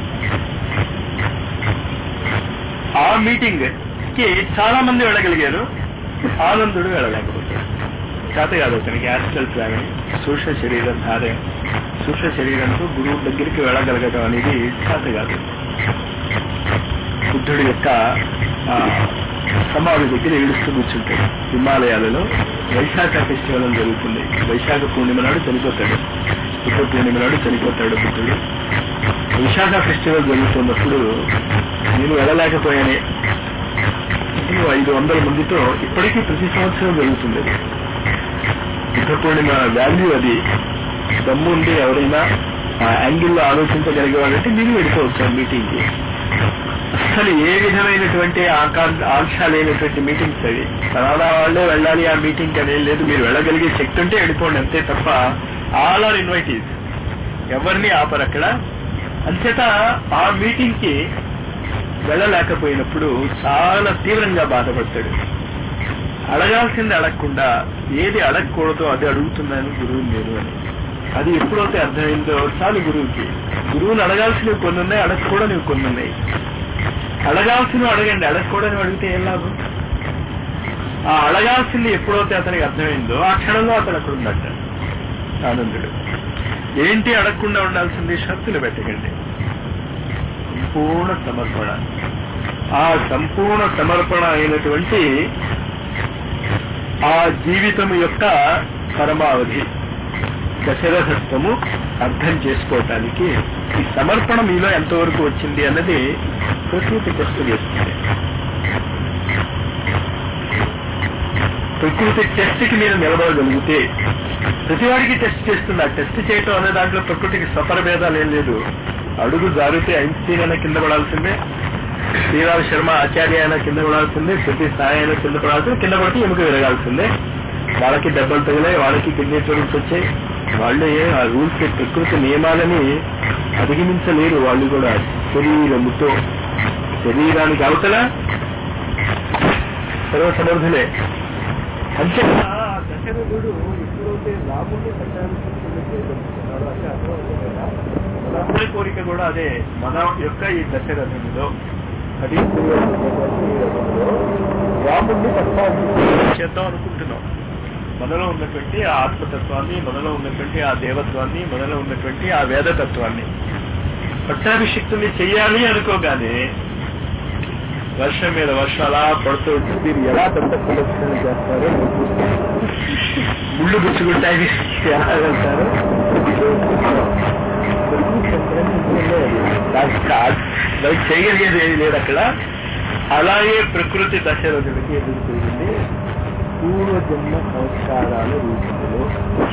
ఆ మీటింగ్ కి చాలా మంది వెళ్ళగలిగారు ఆనందుడు వెళ్ళలేకపోతాడు చేత కాదు అతనికి యాస్ట్రల్ ట్రావెల్ సూక్ష్మ శరీరం ధారే సూక్ష్మ శరీరంతో గురువు దగ్గరికి వెళ్ళగలగడం అనేది చేత కాదు బుద్ధుడి యొక్క ఆ, సమాధి దగ్గర ఏడుస్తూ కూర్చుంటాడు హిమాలయాలలో వైశాఖ ఫెస్టివల్ అని జరుగుతుంది వైశాఖ పూర్ణిమ నాడు చనిపోతాడు బుద్ధ పూర్ణిమ నాడు చనిపోతాడు బుద్ధుడు వైశాఖ ఫెస్టివల్ జరుగుతున్నప్పుడు నేను వెళ్ళలేకపోయానే నేను ఐదు వందల మందితో ఇప్పటికీ ప్రతి సంవత్సరం జరుగుతుంది అది. బుద్ధ పూర్ణిమ వాల్యూ అది దమ్ము ఉండి ఎవరైనా ఆ యాంగిల్లో ఆలోచించగలిగేవాడంటే మీరు వెళ్ళిపోవచ్చు ఆ మీటింగ్కి అసలు ఏ విధమైనటువంటి ఆకాంక్ష ఆంక్ష లేనటువంటి మీటింగ్స్ అవి సరదా వాళ్ళే వెళ్ళాలి ఆ మీటింగ్ అనేది లేదు మీరు వెళ్ళగలిగే శక్తి ఉంటే వెళ్ళిపోండి అంతే తప్ప ఆల్ ఆర్ ఇన్వైటీస్ ఎవరిని ఆపరు అక్కడ అంచేత ఆ మీటింగ్ కి వెళ్ళలేకపోయినప్పుడు చాలా తీవ్రంగా బాధపడతాడు అడగాల్సింది అడగకుండా ఏది అడగకూడదో అది అడుగుతున్నాను గురువు నేను అని అది ఎప్పుడైతే అర్థమైందో చాలు గురువుకి గురువుని అడగాల్సినవి కొన్ని ఉన్నాయి అడగకూడనివి కొన్ని ఉన్నాయి అడగాల్సినవి అడగండి అడగకూడనివి అడిగితే ఏం లాభం ఆ అడగాల్సింది ఎప్పుడైతే అతనికి అర్థమైందో ఆ క్షణంలో అతను అక్కడ ఉన్నట్ట ఆనందుడు ఏంటి అడగకుండా ఉండాల్సింది షరతులు పెట్టకండి సంపూర్ణ సమర్పణ ఆ సంపూర్ణ సమర్పణ అయినటువంటి ఆ జీవితం యొక్క పరమావధి దశరథత్వము అర్థం చేసుకోవటానికి ఈ సమర్పణ మీలో ఎంతవరకు వచ్చింది అన్నది ప్రకృతి టెస్ట్ చేస్తుంది ప్రకృతి టెస్ట్ కి మీరు నిలబడగలిగితే ప్రతివాడికి టెస్ట్ చేస్తుంది ఆ టెస్ట్ చేయటం అనే దాంట్లో ప్రకృతికి సఫర భేదాలు ఏం లేదు అడుగు జారితే ఐన్స్టీన్ అయినా కింద పడాల్సిందే శ్రీరామ్ శర్మ ఆచార్య అయినా కింద పడాల్సిందే ప్రతి స్థాయి అయినా కింద పడాల్సిందే కింద పడితే ఎముక విరగాల్సిందే వాళ్ళకి దెబ్బలు తగిలాయి వాళ్ళకి కిడ్నీ ట్రబుల్స్ వచ్చాయి వాళ్ళు ఏ- ఆ రూల్స్ ప్రకృతి నియమాలని అధిగమించలేరు వాళ్ళు కూడా శరీరముతో శరీరానికి అవతల సర్వసమర్థులే అంతే దశరథుడు ఎప్పుడైతే రాముడిని పట్టాభిషేకున్నాడో అంటే అర్థమవుతుంది కదా మనందరి కోరిక కూడా అదే మన యొక్క ఈ దశరథుడిలో అది రాముడిని పట్టాభిషేకం చేద్దాం అనుకుంటున్నాం మనలో ఉన్నటువంటి ఆ ఆత్మతత్వాన్ని మనలో ఉన్నటువంటి ఆ దేవత్వాన్ని మనలో ఉన్నటువంటి ఆ వేదతత్వాన్ని పట్టాభిషిక్తుల్ని చెయ్యాలి అనుకోగానే వర్షం మీద వర్షం అలా పడుతూ ఉంటుంది మీరు ఎలా దంత ప్రదక్షిణ చేస్తారో నేను చూస్తాను ముళ్ళు గుచ్చుకుంటాయి ఎలా వెళ్తారో దానికి కా- దానికి చేయగలిగేది ఏది లేదు అక్కడ అలాగే ప్రకృతి దశరథుడికి ఎదురు తిరిగింది పూర్వజన్మ సంస్కారాల రూపంలో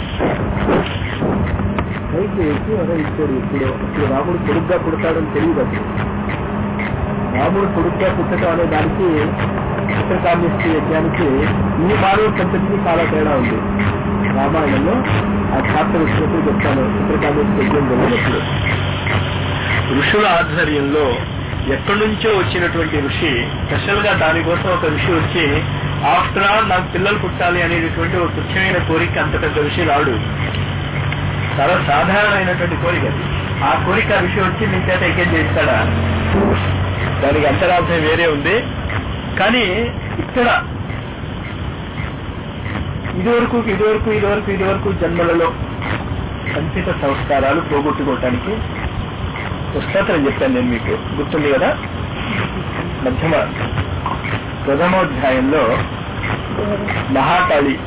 పైకి వేసి అదే ఇచ్చాడు ఇప్పుడు ఇప్పుడు రాముడు పొడుగ్గా పుడతాడని తెలియదు అసలు రాముడు పొడుగ్గా పుట్టడం అనే దానికి చిత్రకామ్యశ్రీ యజ్ఞానికి ఈ మానవ సంతతికి చాలా తేడా ఉంది రామాయణంలో ఆ ఛాత్ర విషయంలో చెప్తాను చిత్రకామ్యశ్రీ యజ్ఞం జరిగినప్పుడు ఋషుల ఆధ్వర్యంలో ఎక్కడి నుంచో వచ్చినటువంటి ఋషి స్పెషల్ గా దానికోసం ఒక ఋషి వచ్చి ఆఫ్టర్ ఆల్ నాకు పిల్లలు పుట్టాలి అనేటటువంటి ఒక ముఖ్యమైన కోరిక అంత పెద్ద ఋషి రాడు చాలా సాధారణమైనటువంటి కోరిక అది ఆ కోరిక ఆ ఋషి వచ్చి మీ చేత ఎక్కేం చేస్తాడా దానికి అంతరార్థం వేరే ఉంది కానీ ఇక్కడ ఇదివరకు ఇదివరకు ఇదివరకు ఇదివరకు జన్మలలో సంచిత సంస్కారాలు పోగొట్టుకోవటానికి పుస్తకం చెప్పాను నేను మీకు గుర్తుంది కదా మధ్యమ ప్రథమోధ్యాయంలో మహాకాళి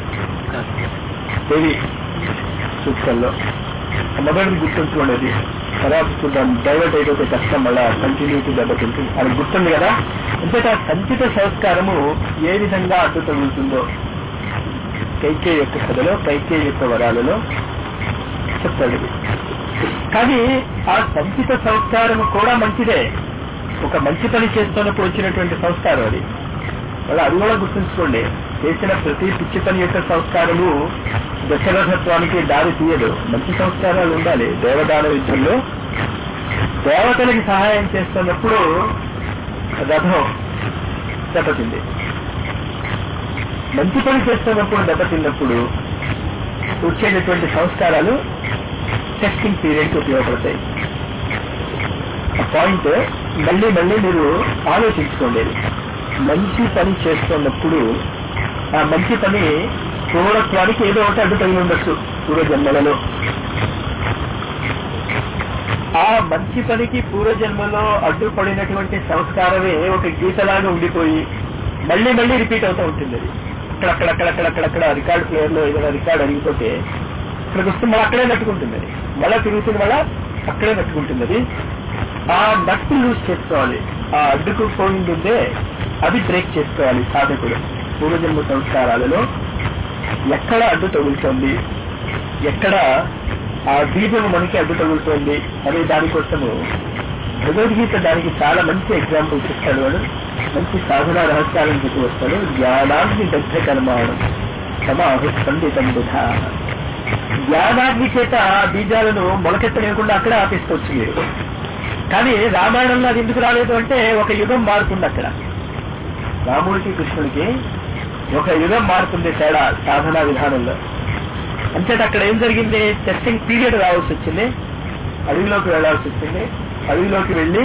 దేవి సూక్తంలో మొదటి గుర్తుంచుకోండి అది తర్వాత చూద్దాం డైవర్ట్ అయిపోతే కష్టం మళ్ళా కంటిన్యూటీ దెబ్బతింటుంది అది గుర్తుంది కదా అంతేత సంచిత సంస్కారము ఏ విధంగా అడ్డు తగులుతుందో కైకే యొక్క కథలో కైకే యొక్క వరాలలో చెప్తాడు ఇది. కానీ ఆ సంచిత సంస్కారం కూడా మంచిదే ఒక మంచి పని చేస్తున్నప్పుడు వచ్చినటువంటి సంస్కారం అది మళ్ళీ అది కూడా గుర్తుంచుకోండి చేసిన ప్రతి పిచ్చి పని యొక్క సంస్కారము దశరథత్వానికి దారి తీయదు మంచి సంస్కారాలు ఉండాలి దేవదాన యుద్ధంలో దేవతలకి సహాయం చేస్తున్నప్పుడు రథం దెబ్బతింది మంచి పని చేస్తున్నప్పుడు దెబ్బతిన్నప్పుడు వచ్చేటటువంటి సంస్కారాలు టెస్టింగ్ పీరియడ్కి ఉపయోగపడతాయి ఆ పాయింట్ మళ్ళీ మళ్ళీ మీరు ఆలోచించుకోండి మంచి పని చేస్తున్నప్పుడు ఆ మంచి పని క్రూరత్వానికి ఏదో ఒకటి అడ్డు తగిలి ఉండొచ్చు పూర్వజన్మలలో ఆ మంచి పనికి పూర్వజన్మలో అడ్డుపడినటువంటి సంస్కారమే ఒక గీతలాగా ఉండిపోయి మళ్ళీ మళ్ళీ రిపీట్ అవుతూ ఉంటుంది అది అక్కడక్కడక్కడక్కడక్కడక్కడ రికార్డ్ ప్లేయర్ లో ఏదైనా రికార్డ్ అరిగిపోతే ఇక్కడికి వస్తే మళ్ళీ అక్కడే నట్టుకుంటుంది అది మళ్ళా తిరుగుతుంది మళ్ళా అక్కడే నట్టుకుంటుంది అది ఆ నట్టు లూజ్ చేసుకోవాలి ఆ అడ్డుకు పోయిందే అది బ్రేక్ చేసుకోవాలి సాధకుడు పూర్వజన్మ సంస్కారాలలో ఎక్కడ అడ్డు తగులుతోంది ఎక్కడ ఆ బీజము మనకి అడ్డు తగులుతోంది అనే దానికోసము భగవద్గీత దానికి చాలా మంచి ఎగ్జాంపుల్స్ ఇస్తాడు వాడు మంచి సాధన రహస్యాలను చెప్పి వస్తాడు జ్ఞానాగ్ని దగ్ధ కర్మాణం సమాహు స్పందితం బుధ జ్ఞానాగ్ని చేత ఆ బీజాలను మొలకెత్తలేకుండా అక్కడ ఆపేసుకోవచ్చు మీరు కానీ రామాయణంలో అది ఎందుకు రాలేదు అంటే ఒక యుగం మారుతుంది అక్కడ రాముడికి కృష్ణుడికి ఒక యుగం మారుతుంది తేడా సాధనా విధానంలో అంతేత అక్కడ ఏం జరిగింది టెస్టింగ్ పీరియడ్ రావాల్సి వచ్చింది అడవిలోకి వెళ్లాల్సి వచ్చింది అడవిలోకి వెళ్లి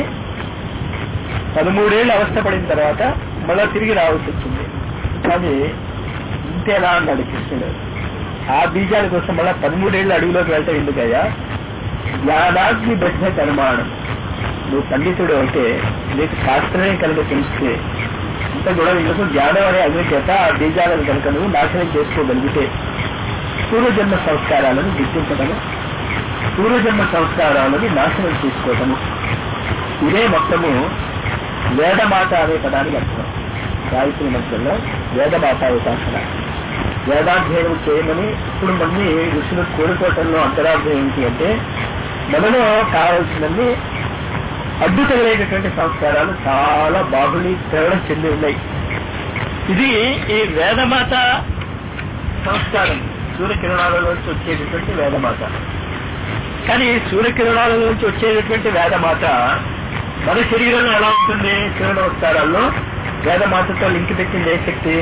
పదమూడేళ్ళు అవస్థపడిన తర్వాత మళ్ళా తిరిగి రావాల్సి వచ్చింది కానీ ఇంతేనా అన్నాడు కృష్ణుడు ఆ బీజాల కోసం మళ్ళా పదమూడేళ్ళు అడవిలోకి వెళ్తాం ఎందుకయ్యా జ్ఞానాగ్ని బద్ధ కర్మాణం నువ్వు పండితుడు అంటే నీకు శాస్త్రమే కనుక తెలిస్తే ఇంత కూడా నీకు జ్ఞానం అనే అగ్ని చేత ఆ బీజాలను కనుక నువ్వు నాశనం చేసుకోగలిగితే పూర్వజన్మ సంస్కారాలను గుర్తించడము పూర్వజన్మ సంస్కారాలను నాశనం చేసుకోవటము ఇదే మొత్తము వేదమాత అనే పదానికి అర్థం గాయత్రి మంత్రంలో వేదమాత ఉపాసన వేదాధ్యయనం చేయమని ఇప్పుడు మళ్ళీ ఋషులు కోరుకోవటంలో అంతరార్థం ఏంటి అంటే మనలో కావలసినన్ని అడ్డు తగిలేటటువంటి సంస్కారాలు చాలా బాహుళీకరణ చెంది ఉన్నాయి ఇది ఈ వేదమాత సంస్కారం సూర్యకిరణాలలోంచి వచ్చేటటువంటి వేదమాత కానీ సూర్యకిరణాలలోంచి వచ్చేటటువంటి వేదమాత మన శరీరంలో ఎలా ఉంటుంది సూర్య నమస్కారాల్లో వేదమాతతో లింక్ పెట్టింది ఏ శక్తి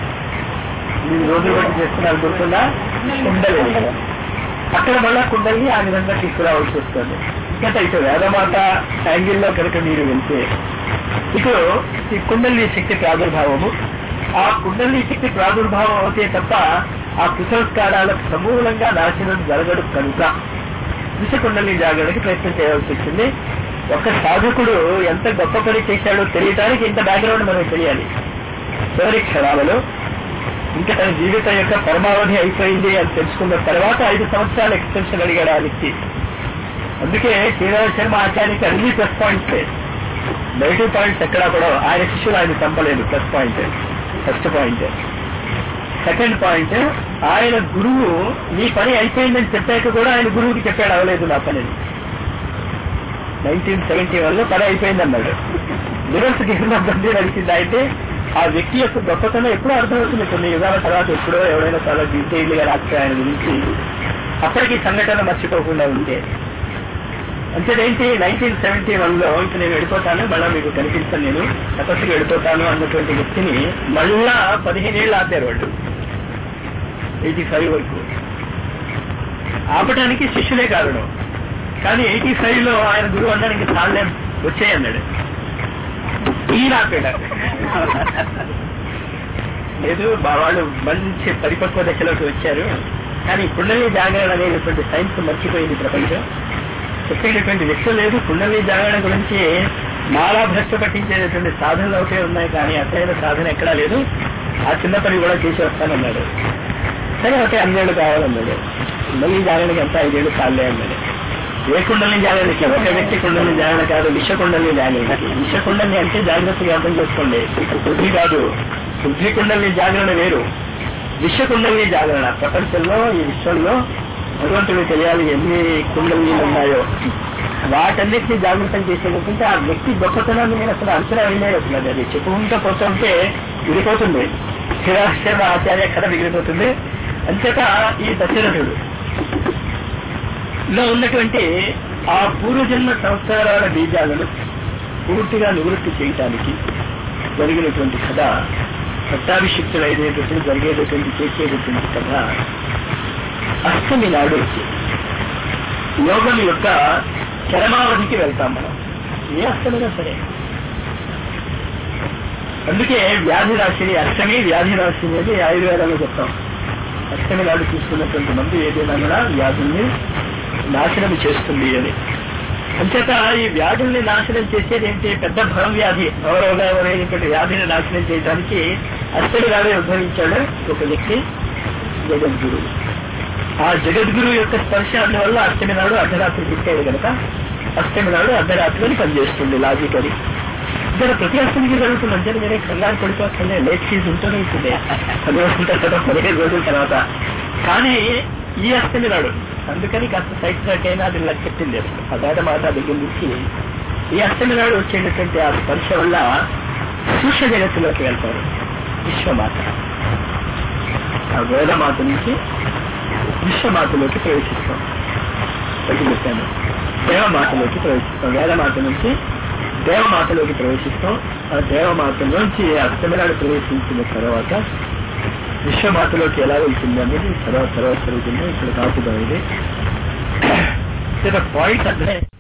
మీరు రోజులు బట్టి చేస్తున్నారు గుర్తుందా కుండలి అక్కడ మళ్ళా కుండల్ని ఆ విధంగా తీసుకురావాల్సి వస్తుంది ఇంకా ఇటు వేదమాత యాంగిల్లో కనుక మీరు వెళ్తే ఇటు ఈ కుండలి శక్తి ప్రాదుర్భావము ఆ కుండలి శక్తి ప్రాదుర్భావం అవుతే తప్ప ఆ కుసంస్కారాలకు సమూలంగా నాశనం జరగడు కనుక విషకుండలి జాగడానికి ప్రయత్నం చేయాల్సి వచ్చింది ఒక సాధకుడు ఎంత గొప్ప పని చేశాడో తెలియటానికి ఇంత బ్యాక్గ్రౌండ్ మనకు తెలియాలి చివరి క్షణాలలో ఇంకా తన జీవితం యొక్క పరమావధి అయిపోయింది అని తెలుసుకున్న తర్వాత ఐదు సంవత్సరాల ఎక్స్టెన్షన్ అడిగాడు ఆ వ్యక్తి అందుకే శ్రీరామ శర్మ ఆచార్యకి అన్ని ప్లస్ పాయింట్స్ నెగిటివ్ పాయింట్స్ ఎక్కడా కూడా ఆయన శిష్యులు ఆయన చంపలేదు plus point first point second point ఆయన గురువు నీ పని అయిపోయిందని చెప్పాక కూడా ఆయన గురువుకి చెప్పాడు అవలేదు నా పని నైన్టీన్ సెవెంటీ వన్ లో పని అయిపోయింది అన్నాడు నిరంతర గిరిమంది నడిచింది అయితే ఆ వ్యక్తి యొక్క గొప్పతనం ఎప్పుడో అర్థమవుతుంది కొన్ని యుగాల తర్వాత ఎప్పుడో ఎవరైనా చాలా డీటెయిల్ గా రాస్తే ఆయన గురించి అప్పటికి సంఘటన మర్చిపోకుండా ఉంటే అంతేదేంటి నైన్టీన్ సెవెంటీ వన్ లో ఇంక నేను వెళ్ళిపోతాను మళ్ళా మీకు కనిపించాను నేను తపస్సుకి వెళ్ళిపోతాను అన్నటువంటి వ్యక్తిని మళ్ళా పదిహేనేళ్ళు ఆపారు వాళ్ళు ఎయిటీ ఫైవ్ వరకు ఆపటానికి శిష్యులే కారణం కానీ ఎయిటీ ఫైవ్ లో ఆయన గురువు అన్నాడు ఇంక చాలే వచ్చేయన్నాడు ఈయన ఆపాడు లేదు మా వాళ్ళు మంచి పరిపక్వ దశలోకి వచ్చారు కానీ కుండలి జాగరణ అనేటువంటి సైన్స్ మర్చిపోయింది ప్రపంచం చెప్పేటటువంటి విషయం లేదు కుండలి జాగరణ గురించి మాలా భ్రష్ట పట్టించేటటువంటి సాధనలు ఒకటే ఉన్నాయి కానీ అసలైన సాధన ఎక్కడా లేదు ఆ చిన్న పని కూడా చేసి వస్తానన్నాడు సరే ఓకే అన్నేళ్ళు కావాలన్నాడు కుండలి జాగరణకి ఎంత ఐదేళ్ళు చాలే అన్నాడు ఏ కుండలిని జాగరణకి ఒక వ్యక్తి కుండలిని జాగరణ కాదు విష కుండలిని జాగరణ విష కుండలిని అంటే జాగ్రత్తగా అర్థం చేసుకోండి బుద్ధి కాదు బుద్ధి కుండలిని జాగరణ వేరు విష కుండలిని జాగరణ ప్రపంచంలో ఈ విశ్వంలో భగవంతుడు తెలియాలి ఎన్ని కుండలిని ఉన్నాయో వాటన్నిటిని జాగృతం చేసేటంటే ఆ వ్యక్తి గొప్పతనాన్ని నేను అసలు అంచనా వేయలేదు అసలు అది అది చెప్పుకుంటూ పోతుంటే విడిపోతుంది స్థిరాశ్రమ ఆచార్య కథ మిగిలిపోతుంది అంతేత ఈ దశరథుడు లో ఉన్నటువంటి ఆ పూర్వజన్మ సంస్కారాల బీజాలను పూర్తిగా నివృత్తి చేయటానికి జరిగినటువంటి కథ పట్టాభిషిక్తులు అయినటువంటి జరిగేటటువంటి చేసేటటువంటి కథ అష్టమి నాడు యోగం యొక్క చరమావధికి వెళ్తాం మనం ఏ అష్టమైనా సరే అందుకే వ్యాధి రాశిని అష్టమి వ్యాధి రాశి అనేది ఆయుర్వేదంలో చెప్తాం అష్టమి నాడు తీసుకున్నటువంటి మందు ఏదైనా కూడా వ్యాధుల్ని నాశనం చేస్తుంది అని అంచేత ఈ వ్యాధుల్ని నాశనం చేసేది ఏంటి పెద్ద భవం వ్యాధి భవరోగం అనేటువంటి వ్యాధిని నాశనం చేయడానికి అష్టమి నాడే ఉద్భవించాడు ఒక వ్యక్తి జగద్గురు ఆ జగద్గురు యొక్క స్పర్శ అందువల్ల అష్టమి నాడు అర్ధరాత్రి తిట్టాడు కనుక అష్టమి నాడు అర్ధరాత్రి అని పనిచేస్తుంది లాజిక్ అని ఇక్కడ ప్రతి అష్టమికి జరుగుతుంది అంటే మీరే కంగారు పడిపోతుంది లేట్ ఫీజు ఉంటూనే ఉంటుంది పది తర్వాత పదిహేను రోజుల తర్వాత కానీ ఈ అష్టమి నాడు అందుకని కాస్త సైట్ ట్రాక్ అయినా అది నాకు చెప్పింది ఆ వేద మాట దగ్గర నుంచి ఈ అష్టమి నాడు వచ్చేటటువంటి ఆ స్పర్శ వల్ల సూక్ష్మ జగత్తులోకి వెళ్తారు విశ్వమాత ఆ వేదమాత నుంచి విశ్వమాతలోకి ప్రవేశిస్తాం పట్టి చెప్పాను దేవమాతలోకి ప్రవేశిస్తాం వేదమాత నుంచి దేవమాతలోకి ప్రవేశిస్తాం ఆ దేవమాత నుంచి అష్టమినాడు ప్రవేశించిన తర్వాత విశ్వమాతలోకి ఎలా వెళ్తుంది అనేది తర్వాత తర్వాత జరుగుతుంది ఇక్కడ కాపుదాం ఇది పాయింట్ అంటే